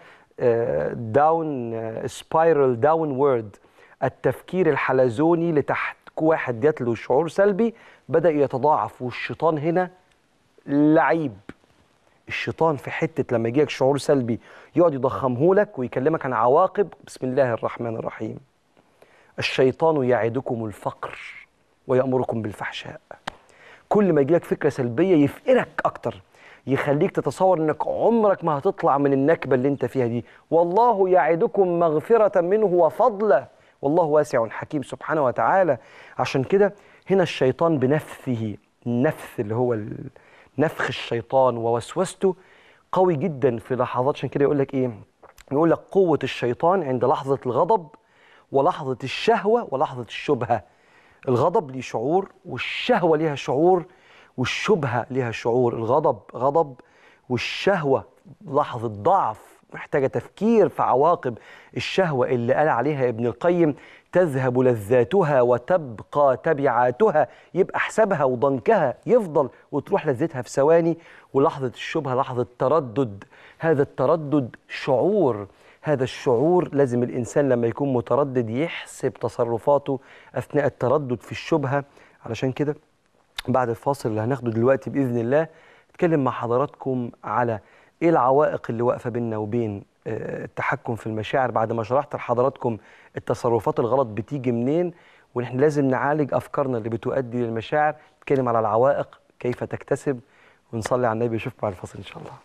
داون سبايرال داون وورد التفكير الحلزوني لتحت واحد جات له شعور سلبي بدا يتضاعف والشيطان هنا لعيب الشيطان في حته لما يجيلك شعور سلبي يقعد يضخمه لك ويكلمك عن عواقب بسم الله الرحمن الرحيم الشيطان يعدكم الفقر ويأمركم بالفحشاء كل ما يجيلك فكره سلبيه يفقرك اكتر يخليك تتصور انك عمرك ما هتطلع من النكبه اللي انت فيها دي والله يعدكم مغفره منه وفضلا والله واسع حكيم سبحانه وتعالى عشان كده هنا الشيطان بنفسه النفث اللي هو ال- نفخ الشيطان ووسوسته قوي جدا في لحظات عشان كده يقول لك ايه يقول لك قوة الشيطان عند لحظة الغضب ولحظة الشهوة ولحظة الشبهة الغضب ليه شعور والشهوة ليها شعور والشبهة ليها شعور الغضب غضب والشهوة لحظة ضعف محتاجة تفكير في عواقب الشهوة اللي قال عليها ابن القيم تذهب لذاتها وتبقى تبعاتها يبقى حسابها وضنكها يفضل وتروح لذتها في ثواني ولحظة الشبهة لحظة تردد هذا التردد شعور هذا الشعور لازم الإنسان لما يكون متردد يحسب تصرفاته أثناء التردد في الشبهة علشان كده بعد الفاصل اللي هناخده دلوقتي بإذن الله اتكلم مع حضراتكم على ايه العوائق اللي واقفه بيننا وبين آه، التحكم في المشاعر بعد ما شرحت لحضراتكم التصرفات الغلط بتيجي منين ونحن لازم نعالج افكارنا اللي بتؤدي للمشاعر نتكلم على العوائق كيف تكتسب ونصلي على النبي اشوفكم بعد الفاصل ان شاء الله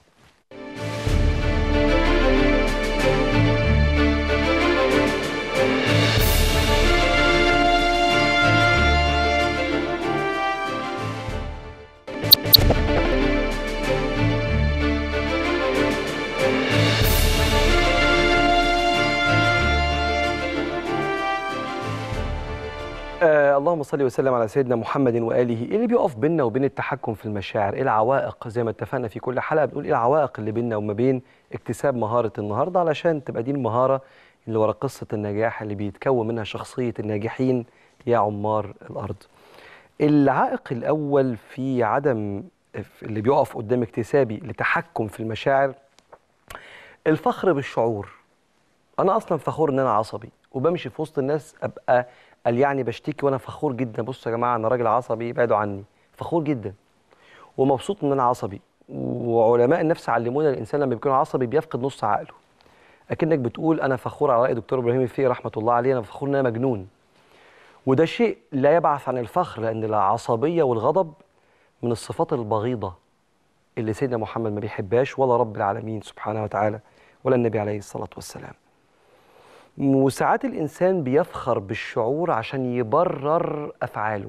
آه اللهم صل وسلم على سيدنا محمد واله ايه اللي بيقف بيننا وبين التحكم في المشاعر ايه العوائق زي ما اتفقنا في كل حلقه بنقول ايه العوائق اللي بيننا وما بين اكتساب مهاره النهارده علشان تبقى دي المهاره اللي ورا قصه النجاح اللي بيتكون منها شخصيه الناجحين يا عمار الارض العائق الاول في عدم اللي بيقف قدام اكتسابي لتحكم في المشاعر الفخر بالشعور انا اصلا فخور ان انا عصبي وبمشي في وسط الناس ابقى قال يعني بشتكي وانا فخور جدا بصوا يا جماعه انا راجل عصبي ابعدوا عني فخور جدا ومبسوط ان انا عصبي وعلماء النفس علمونا الانسان لما بيكون عصبي بيفقد نص عقله اكنك بتقول انا فخور على راي دكتور ابراهيم الفقي رحمه الله عليه انا فخور ان انا مجنون وده شيء لا يبعث عن الفخر لان العصبيه والغضب من الصفات البغيضه اللي سيدنا محمد ما بيحبهاش ولا رب العالمين سبحانه وتعالى ولا النبي عليه الصلاه والسلام وساعات الانسان بيفخر بالشعور عشان يبرر افعاله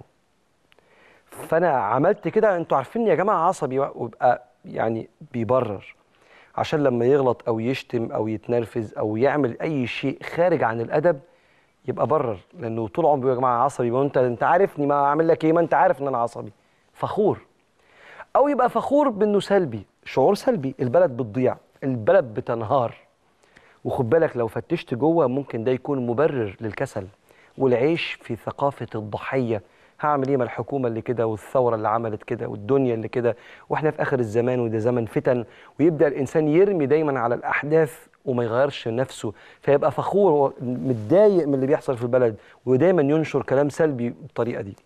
فانا عملت كده انتوا عارفين يا جماعه عصبي ويبقى يعني بيبرر عشان لما يغلط او يشتم او يتنرفز او يعمل اي شيء خارج عن الادب يبقى برر لانه طول عمره يا جماعه عصبي ما انت انت عارفني ما اعمل لك ايه ما انت عارف ان انا عصبي فخور او يبقى فخور بانه سلبي شعور سلبي البلد بتضيع البلد بتنهار وخد بالك لو فتشت جوه ممكن ده يكون مبرر للكسل والعيش في ثقافة الضحية هعمل ايه ما الحكومة اللي كده والثورة اللي عملت كده والدنيا اللي كده واحنا في اخر الزمان وده زمن فتن ويبدأ الانسان يرمي دايما على الاحداث وما يغيرش نفسه فيبقى فخور ومتضايق من اللي بيحصل في البلد ودايما ينشر كلام سلبي بالطريقة دي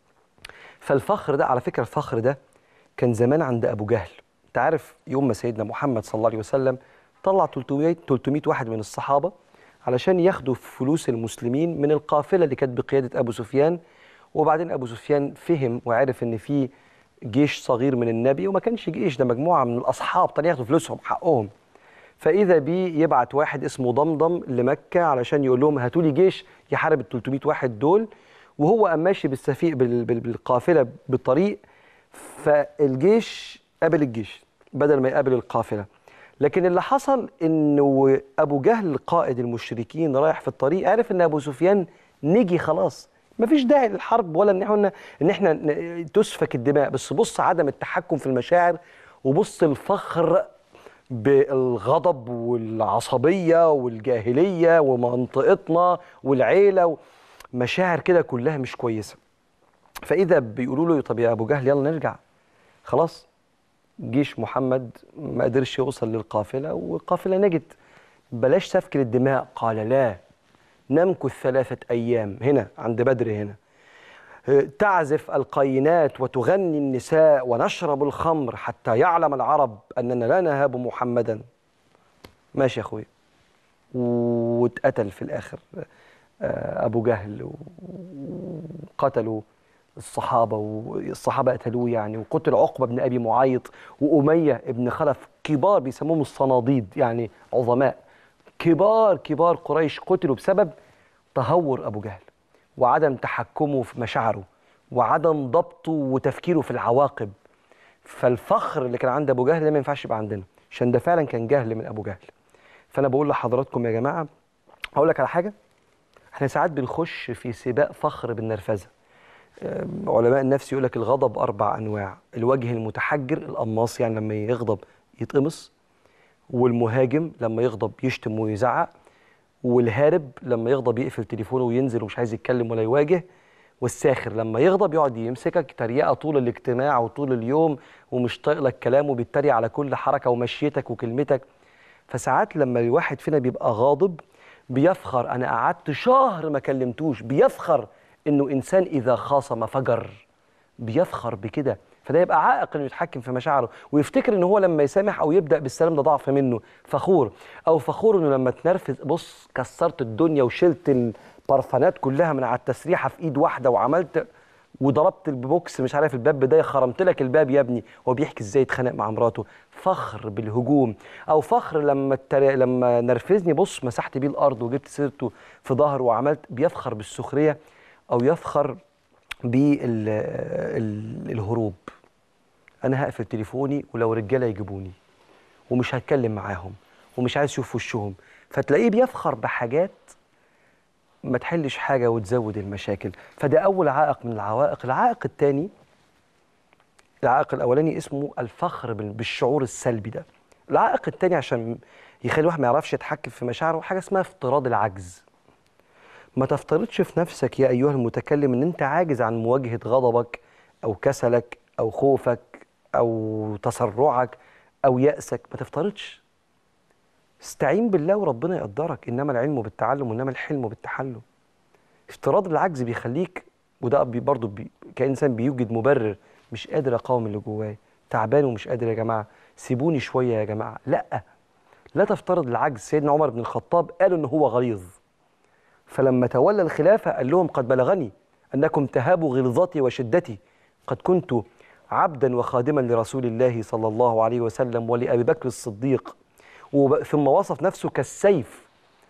فالفخر ده على فكرة الفخر ده كان زمان عند ابو جهل انت عارف يوم ما سيدنا محمد صلى الله عليه وسلم طلع 300 300 واحد من الصحابه علشان ياخدوا فلوس المسلمين من القافله اللي كانت بقياده ابو سفيان وبعدين ابو سفيان فهم وعرف ان في جيش صغير من النبي وما كانش جيش ده مجموعه من الاصحاب طالعين ياخدوا فلوسهم حقهم فاذا بيه يبعت واحد اسمه ضمضم لمكه علشان يقول لهم هاتوا لي جيش يحارب ال 300 واحد دول وهو قام ماشي بالسفيق بال- بال- بالقافله بالطريق فالجيش قابل الجيش بدل ما يقابل القافله لكن اللي حصل انه ابو جهل قائد المشركين رايح في الطريق عرف ان ابو سفيان نجي خلاص مفيش داعي للحرب ولا ان احنا ان احنا ن- تسفك الدماء بس بص عدم التحكم في المشاعر وبص الفخر بالغضب والعصبيه والجاهليه ومنطقتنا والعيله مشاعر كده كلها مش كويسه فاذا بيقولوا له طب يا ابو جهل يلا نرجع خلاص جيش محمد ما قدرش يوصل للقافله والقافله نجت بلاش سفك للدماء قال لا نمكث ثلاثه ايام هنا عند بدر هنا تعزف القينات وتغني النساء ونشرب الخمر حتى يعلم العرب اننا لا نهاب محمدا ماشي يا اخويا واتقتل في الاخر آه، ابو جهل وقتلوا الصحابه والصحابه قتلوه يعني وقتل عقبه بن ابي معيط واميه ابن خلف كبار بيسموهم الصناديد يعني عظماء كبار كبار قريش قتلوا بسبب تهور ابو جهل وعدم تحكمه في مشاعره وعدم ضبطه وتفكيره في العواقب فالفخر اللي كان عند ابو جهل ده ما ينفعش يبقى عندنا عشان ده فعلا كان جهل من ابو جهل فانا بقول لحضراتكم يا جماعه هقول لك على حاجه احنا ساعات بنخش في سباق فخر بالنرفزه أم، علماء النفس يقول لك الغضب اربع انواع الوجه المتحجر القماص يعني لما يغضب يتقمص والمهاجم لما يغضب يشتم ويزعق والهارب لما يغضب يقفل تليفونه وينزل ومش عايز يتكلم ولا يواجه والساخر لما يغضب يقعد يمسكك تريقه طول الاجتماع وطول اليوم ومش طايق لك كلام وبيتريق على كل حركه ومشيتك وكلمتك فساعات لما الواحد فينا بيبقى غاضب بيفخر انا قعدت شهر ما كلمتوش بيفخر انه انسان اذا خاصم فجر بيفخر بكده فده يبقى عائق انه يتحكم في مشاعره ويفتكر ان هو لما يسامح او يبدا بالسلام ده ضعف منه فخور او فخور انه لما تنرفز بص كسرت الدنيا وشلت البرفانات كلها من على التسريحه في ايد واحده وعملت وضربت البوكس مش عارف الباب ده خرمت لك الباب يا ابني هو بيحكي ازاي اتخانق مع مراته فخر بالهجوم او فخر لما التر... لما نرفزني بص مسحت بيه الارض وجبت سيرته في ظهره وعملت بيفخر بالسخريه او يفخر بالهروب انا هقفل تليفوني ولو رجاله يجيبوني ومش هتكلم معاهم ومش عايز اشوف وشهم فتلاقيه بيفخر بحاجات ما تحلش حاجه وتزود المشاكل فده اول عائق من العوائق العائق الثاني العائق الاولاني اسمه الفخر بال- بالشعور السلبي ده العائق الثاني عشان يخلي الواحد ما يعرفش يتحكم في مشاعره حاجه اسمها افتراض العجز ما تفترضش في نفسك يا ايها المتكلم ان انت عاجز عن مواجهه غضبك او كسلك او خوفك او تسرعك او يأسك ما تفترضش استعين بالله وربنا يقدرك انما العلم بالتعلم وانما الحلم بالتحلم افتراض العجز بيخليك وده بي برضه بي كانسان بيوجد مبرر مش قادر اقاوم اللي جوايا تعبان ومش قادر يا جماعه سيبوني شويه يا جماعه لا لا تفترض العجز سيدنا عمر بن الخطاب قال ان هو غليظ فلما تولى الخلافه قال لهم قد بلغني انكم تهابوا غلظتي وشدتي قد كنت عبدا وخادما لرسول الله صلى الله عليه وسلم ولابي بكر الصديق وب- ثم وصف نفسه كالسيف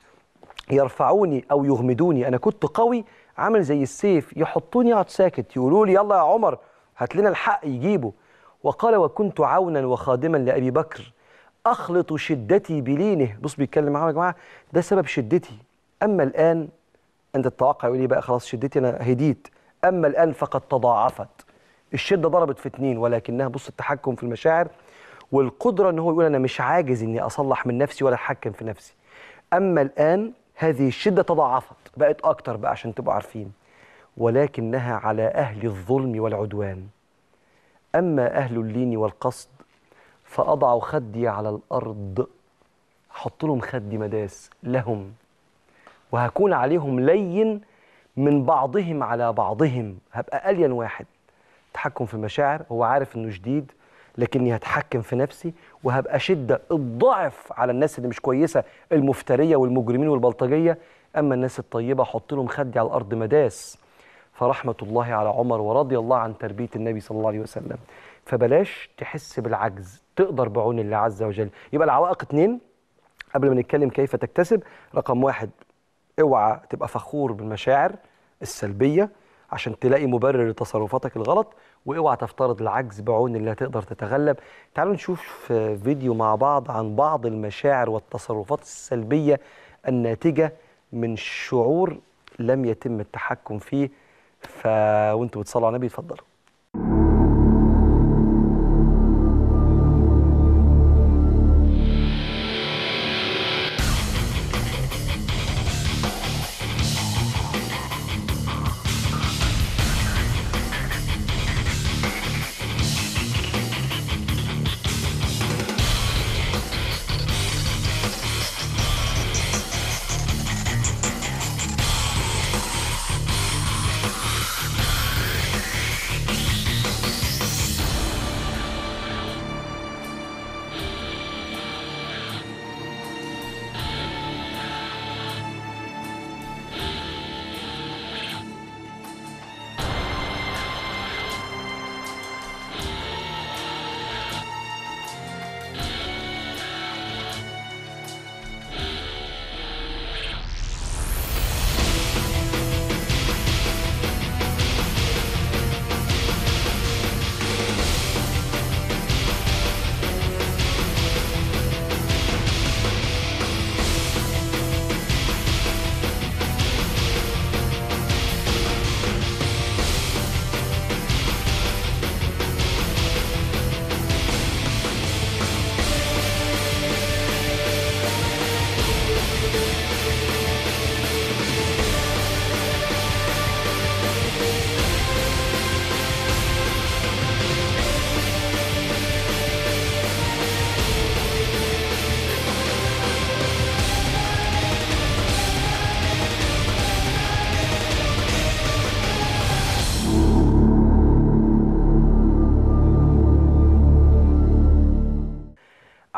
يرفعوني او يغمدوني انا كنت قوي عامل زي السيف يحطوني اقعد ساكت يقولوا لي يلا يا عمر هات لنا الحق يجيبه وقال وكنت عونا وخادما لابي بكر اخلط شدتي بلينه بص بيتكلم معاهم يا جماعه ده سبب شدتي اما الان انت تتوقع يقول لي بقى خلاص شدتي انا هديت اما الان فقد تضاعفت الشده ضربت في اتنين ولكنها بص التحكم في المشاعر والقدره ان هو يقول انا مش عاجز اني اصلح من نفسي ولا اتحكم في نفسي اما الان هذه الشده تضاعفت بقت اكتر بقى عشان تبقوا عارفين ولكنها على اهل الظلم والعدوان اما اهل اللين والقصد فاضع خدي على الارض احط لهم خدي مداس لهم وهكون عليهم لين من بعضهم على بعضهم هبقى ألين واحد تحكم في المشاعر هو عارف انه شديد لكني هتحكم في نفسي وهبقى شدة الضعف على الناس اللي مش كويسة المفترية والمجرمين والبلطجية أما الناس الطيبة أحط لهم خدي على الأرض مداس فرحمة الله على عمر ورضي الله عن تربية النبي صلى الله عليه وسلم فبلاش تحس بالعجز تقدر بعون الله عز وجل يبقى العوائق اتنين قبل ما نتكلم كيف تكتسب رقم واحد اوعى تبقى فخور بالمشاعر السلبية عشان تلاقي مبرر لتصرفاتك الغلط واوعى تفترض العجز بعون الله تقدر تتغلب تعالوا نشوف آه، فيديو مع بعض عن بعض المشاعر والتصرفات السلبية الناتجة من شعور لم يتم التحكم فيه ف وانتوا بتصلوا على النبي اتفضلوا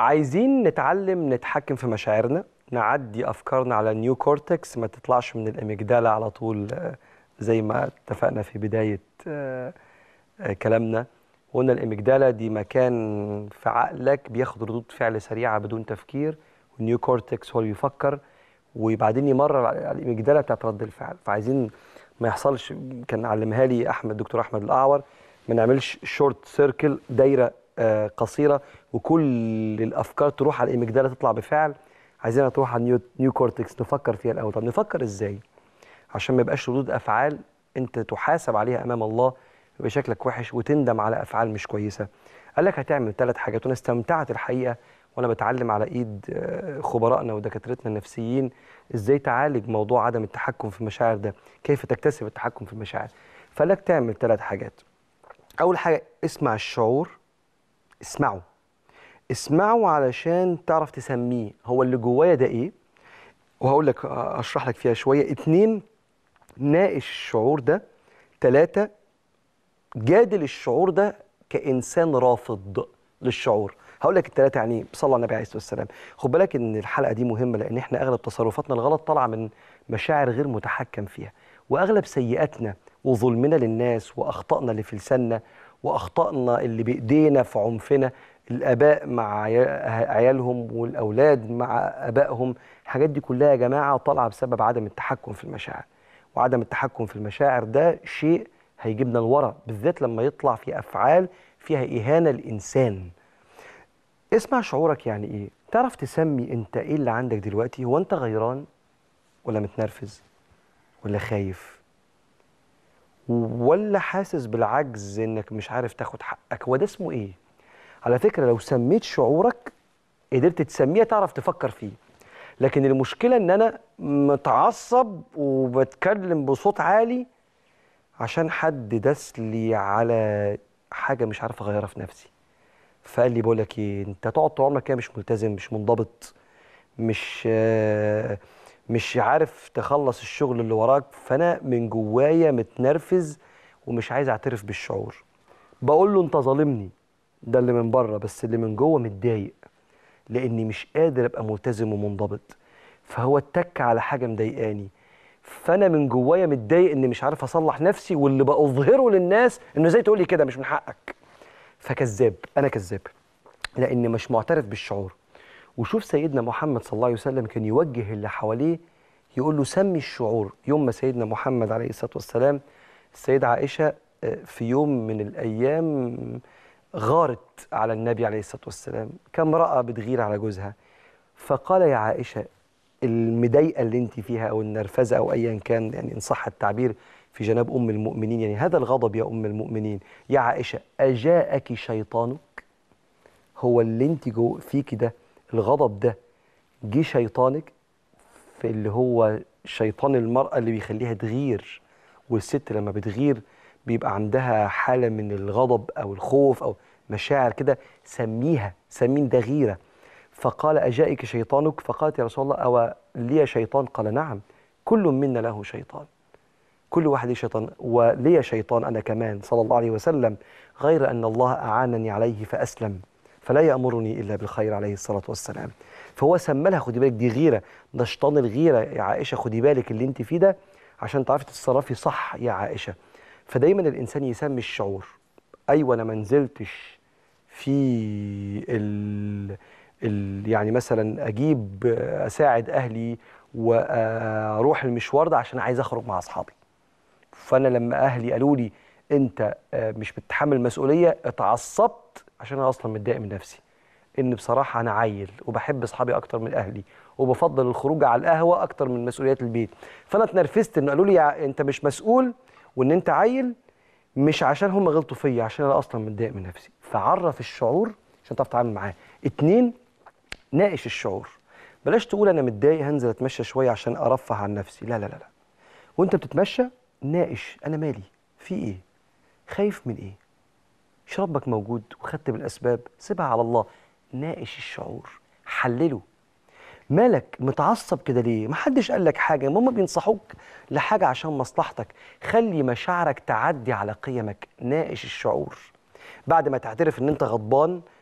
عايزين نتعلم نتحكم في مشاعرنا نعدي افكارنا على النيو كورتكس ما تطلعش من الاميجدالا على طول آه، زي ما اتفقنا في بدايه آه، آه، كلامنا قلنا الاميجدالا دي مكان في عقلك بياخد ردود فعل سريعه بدون تفكير والنيو كورتكس هو اللي بيفكر وبعدين يمرر على على الاميجدالا بتاعت رد الفعل فعايزين ما يحصلش كان علمها لي احمد دكتور احمد الاعور ما نعملش شورت سيركل دايره آه، قصيره وكل الافكار تروح على الاميجدالا تطلع بفعل عايزينها تروح على النيو نيو كورتكس نفكر فيها الاول طب نفكر ازاي عشان ما يبقاش ردود افعال انت تحاسب عليها امام الله يبقى شكلك وحش وتندم على افعال مش كويسه قال لك هتعمل ثلاث حاجات وانا استمتعت الحقيقه وانا بتعلم على ايد آه، خبرائنا ودكاترتنا النفسيين ازاي تعالج موضوع عدم التحكم في المشاعر ده كيف تكتسب التحكم في المشاعر فقال لك تعمل ثلاث حاجات اول حاجه اسمع الشعور اسمعه اسمعه علشان تعرف تسميه هو اللي جوايا ده ايه وهقول لك اشرح لك فيها شويه اتنين ناقش الشعور ده تلاتة جادل الشعور ده كإنسان رافض للشعور هقول لك التلاتة يعني ايه صلى على النبي عليه الصلاة والسلام خد بالك ان الحلقة دي مهمة لان احنا اغلب تصرفاتنا الغلط طالعة من مشاعر غير متحكم فيها واغلب سيئاتنا وظلمنا للناس واخطائنا اللي في لساننا واخطائنا اللي بايدينا في عنفنا الاباء مع عيا- عيالهم والاولاد مع ابائهم الحاجات دي كلها يا جماعه طالعه بسبب عدم التحكم في المشاعر وعدم التحكم في المشاعر ده شيء هيجيبنا لورا بالذات لما يطلع في افعال فيها اهانه للانسان اسمع شعورك يعني ايه تعرف تسمي انت ايه اللي عندك دلوقتي هو انت غيران ولا متنرفز ولا خايف ولا حاسس بالعجز انك مش عارف تاخد حقك هو ده اسمه ايه على فكره لو سميت شعورك قدرت تسميه تعرف تفكر فيه لكن المشكله ان انا متعصب وبتكلم بصوت عالي عشان حد داس لي على حاجه مش عارف اغيرها في نفسي فقال لي بقول لك ايه انت تقعد طول عمرك كده مش ملتزم مش منضبط مش آه، مش عارف تخلص الشغل اللي وراك فانا من جوايا متنرفز ومش عايز اعترف بالشعور بقول له انت ظالمني ده اللي من بره بس اللي من جوه متضايق لاني مش قادر ابقى ملتزم ومنضبط فهو اتك على حاجه مضايقاني فانا من جوايا متضايق اني مش عارف اصلح نفسي واللي بأظهره للناس انه ازاي تقول لي كده مش من حقك فكذاب انا كذاب لاني مش معترف بالشعور وشوف سيدنا محمد صلى الله عليه وسلم كان يوجه اللي حواليه يقول له سمي الشعور يوم ما سيدنا محمد عليه الصلاه والسلام السيده عائشه آه، في يوم من الايام غارت على النبي عليه الصلاه والسلام كامراه بتغير على جوزها فقال يا عائشه المضايقه اللي انت فيها او النرفزه او ايا كان يعني ان صح التعبير في جناب ام المؤمنين يعني هذا الغضب يا ام المؤمنين يا عائشه اجاءك شيطانك هو اللي انت جو فيكي ده الغضب ده جه شيطانك في اللي هو شيطان المرأة اللي بيخليها تغير والست لما بتغير بيبقى عندها حالة من الغضب أو الخوف أو مشاعر كده سميها سمين ده غيرة فقال أجائك شيطانك فقالت يا رسول الله أو لي شيطان قال نعم كل منا له شيطان كل واحد ليه شيطان ولي شيطان أنا كمان صلى الله عليه وسلم غير أن الله أعانني عليه فأسلم فلا يأمرني إلا بالخير عليه الصلاة والسلام فهو سمى لها خدي بالك دي غيرة ده شيطان الغيرة يا عائشة خدي بالك اللي انت فيه ده عشان تعرفي تتصرفي صح يا عائشة فدايما الإنسان يسمي الشعور أيوة أنا ما نزلتش في ال ال يعني مثلا أجيب أساعد أهلي وأروح المشوار ده عشان عايز أخرج مع أصحابي فانا لما اهلي قالوا لي انت آه، مش بتتحمل مسؤوليه اتعصبت عشان انا اصلا متضايق من نفسي ان بصراحه انا عيل وبحب اصحابي اكتر من اهلي وبفضل الخروج على القهوه اكتر من مسؤوليات البيت فانا اتنرفزت ان قالوا لي يا- انت مش مسؤول وان انت عيل مش عشان هم غلطوا فيا عشان انا اصلا متضايق من نفسي فعرف الشعور عشان تعرف تتعامل معاه اتنين ناقش الشعور بلاش تقول انا متضايق هنزل اتمشى شويه عشان ارفه عن نفسي لا لا لا لا وانت بتتمشى ناقش انا مالي في ايه خايف من ايه مش ربك موجود وخدت بالاسباب سيبها على الله ناقش الشعور حلله مالك متعصب كده ليه محدش قال لك حاجه ماما بينصحوك لحاجه عشان مصلحتك خلي مشاعرك تعدي على قيمك ناقش الشعور بعد ما تعترف ان انت غضبان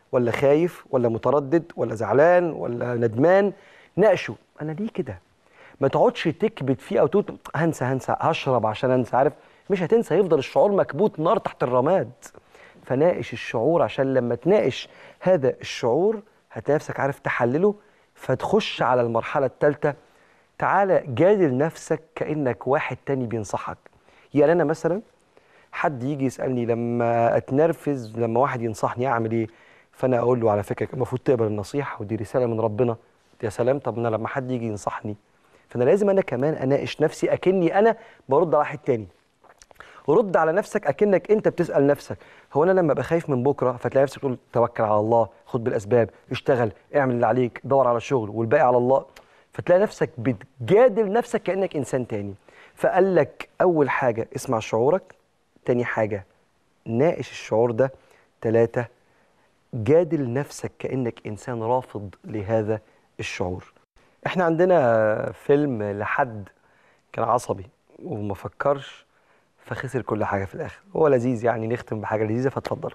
ولا خايف ولا متردد ولا زعلان ولا ندمان ناقشه انا ليه كده ما تقعدش تكبت فيه او تقول هنسى هنسى هشرب عشان انسى عارف مش هتنسى هيفضل الشعور مكبوت نار تحت الرماد فناقش الشعور عشان لما تناقش هذا الشعور هتلاقي نفسك عارف تحلله فتخش على المرحله الثالثه تعالى جادل نفسك كانك واحد تاني بينصحك يعني انا مثلا حد يجي يسالني لما اتنرفز لما واحد ينصحني اعمل ايه فانا اقول له على فكره المفروض تقبل النصيحه ودي رساله من ربنا يا سلام طب انا لما حد يجي ينصحني فانا لازم انا كمان اناقش نفسي اكني انا برد على واحد تاني رد على نفسك اكنك انت بتسال نفسك هو انا لما ابقى خايف من بكره فتلاقي نفسك تقول توكل على الله خد بالاسباب اشتغل اعمل اللي عليك دور على شغل والباقي على الله فتلاقي نفسك بتجادل نفسك كانك انسان تاني فقال لك اول حاجه اسمع شعورك تاني حاجه ناقش الشعور ده ثلاثة جادل نفسك كأنك إنسان رافض لهذا الشعور احنا عندنا فيلم لحد كان عصبي وما فكرش فخسر كل حاجة في الآخر هو لذيذ يعني نختم بحاجة لذيذة فاتفضلوا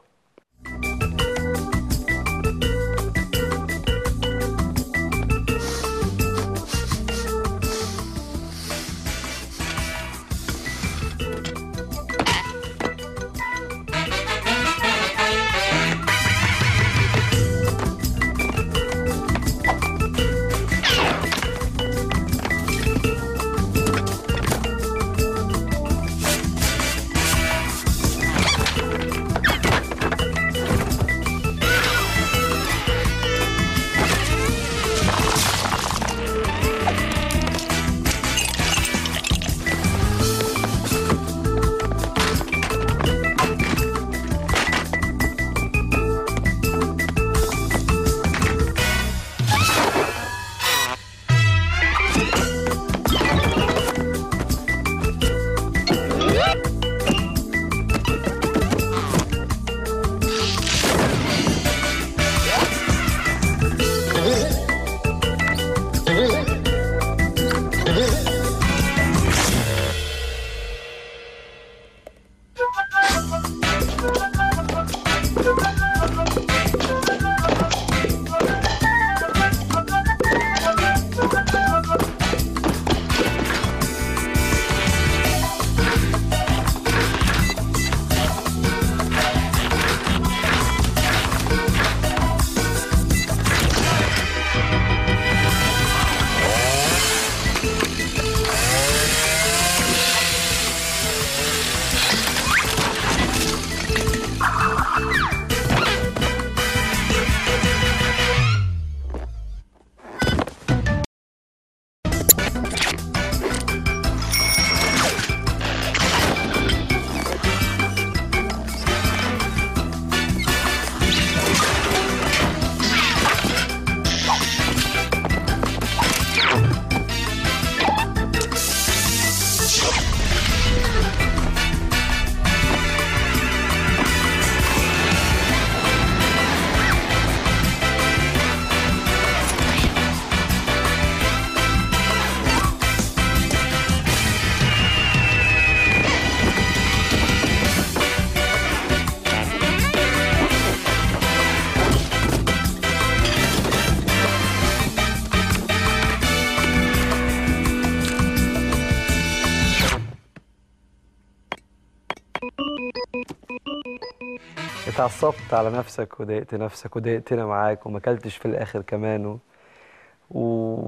اتعصبت على نفسك وضايقت نفسك وضايقتنا معاك وما اكلتش في الاخر كمان و... و...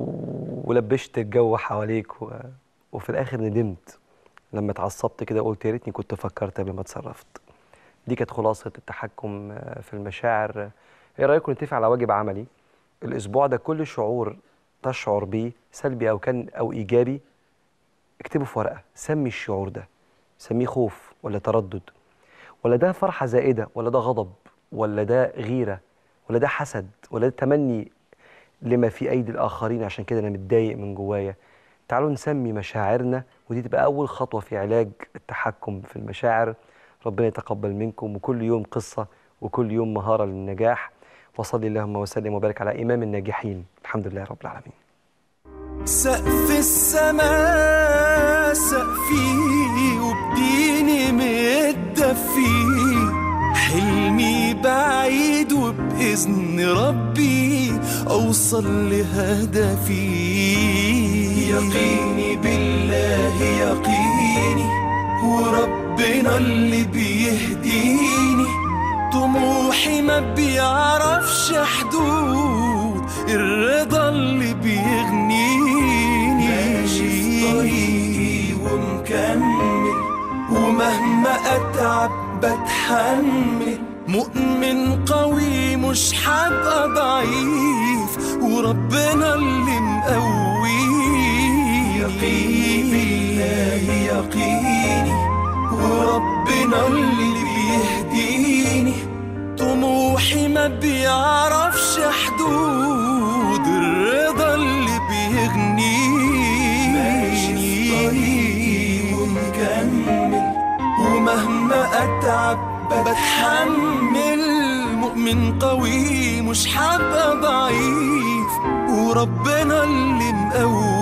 ولبشت الجو حواليك و... وفي الاخر ندمت لما اتعصبت كده قلت يا ريتني كنت فكرت قبل ما اتصرفت دي كانت خلاصه التحكم آه، في المشاعر ايه رايكم نتفق على واجب عملي الاسبوع ده كل شعور تشعر بيه سلبي او كان او ايجابي اكتبه في ورقه سمي الشعور ده سميه خوف ولا تردد ولا ده فرحة زائدة ولا ده غضب ولا ده غيرة ولا ده حسد ولا ده تمني لما في أيدي الآخرين عشان كده أنا متضايق من جوايا تعالوا نسمي مشاعرنا ودي تبقى أول خطوة في علاج التحكم في المشاعر ربنا يتقبل منكم وكل يوم قصة وكل يوم مهارة للنجاح وصلي اللهم وسلم وبارك على إمام الناجحين الحمد لله رب العالمين سقف السماء سقفي وبديني متدفي حلمي بعيد وبإذن ربي أوصل لهدفي يقيني بالله يقيني وربنا اللي بيهديني طموحي ما بيعرفش حدود الرضا اللي بيغنيني ماشي في طريقي ومكمل ومهما اتعب بتحمل مؤمن قوي مش هبقى ضعيف وربنا اللي مقويني يقيني بالله يقيني وربنا اللي بيهديني طموحي ما بيعرفش حدود الرضا اللي بيغنيني ماشي في طريقي ومكمل ومهما اتعب بتحمل مؤمن قوي مش هبقى ضعيف وربنا اللي مقوي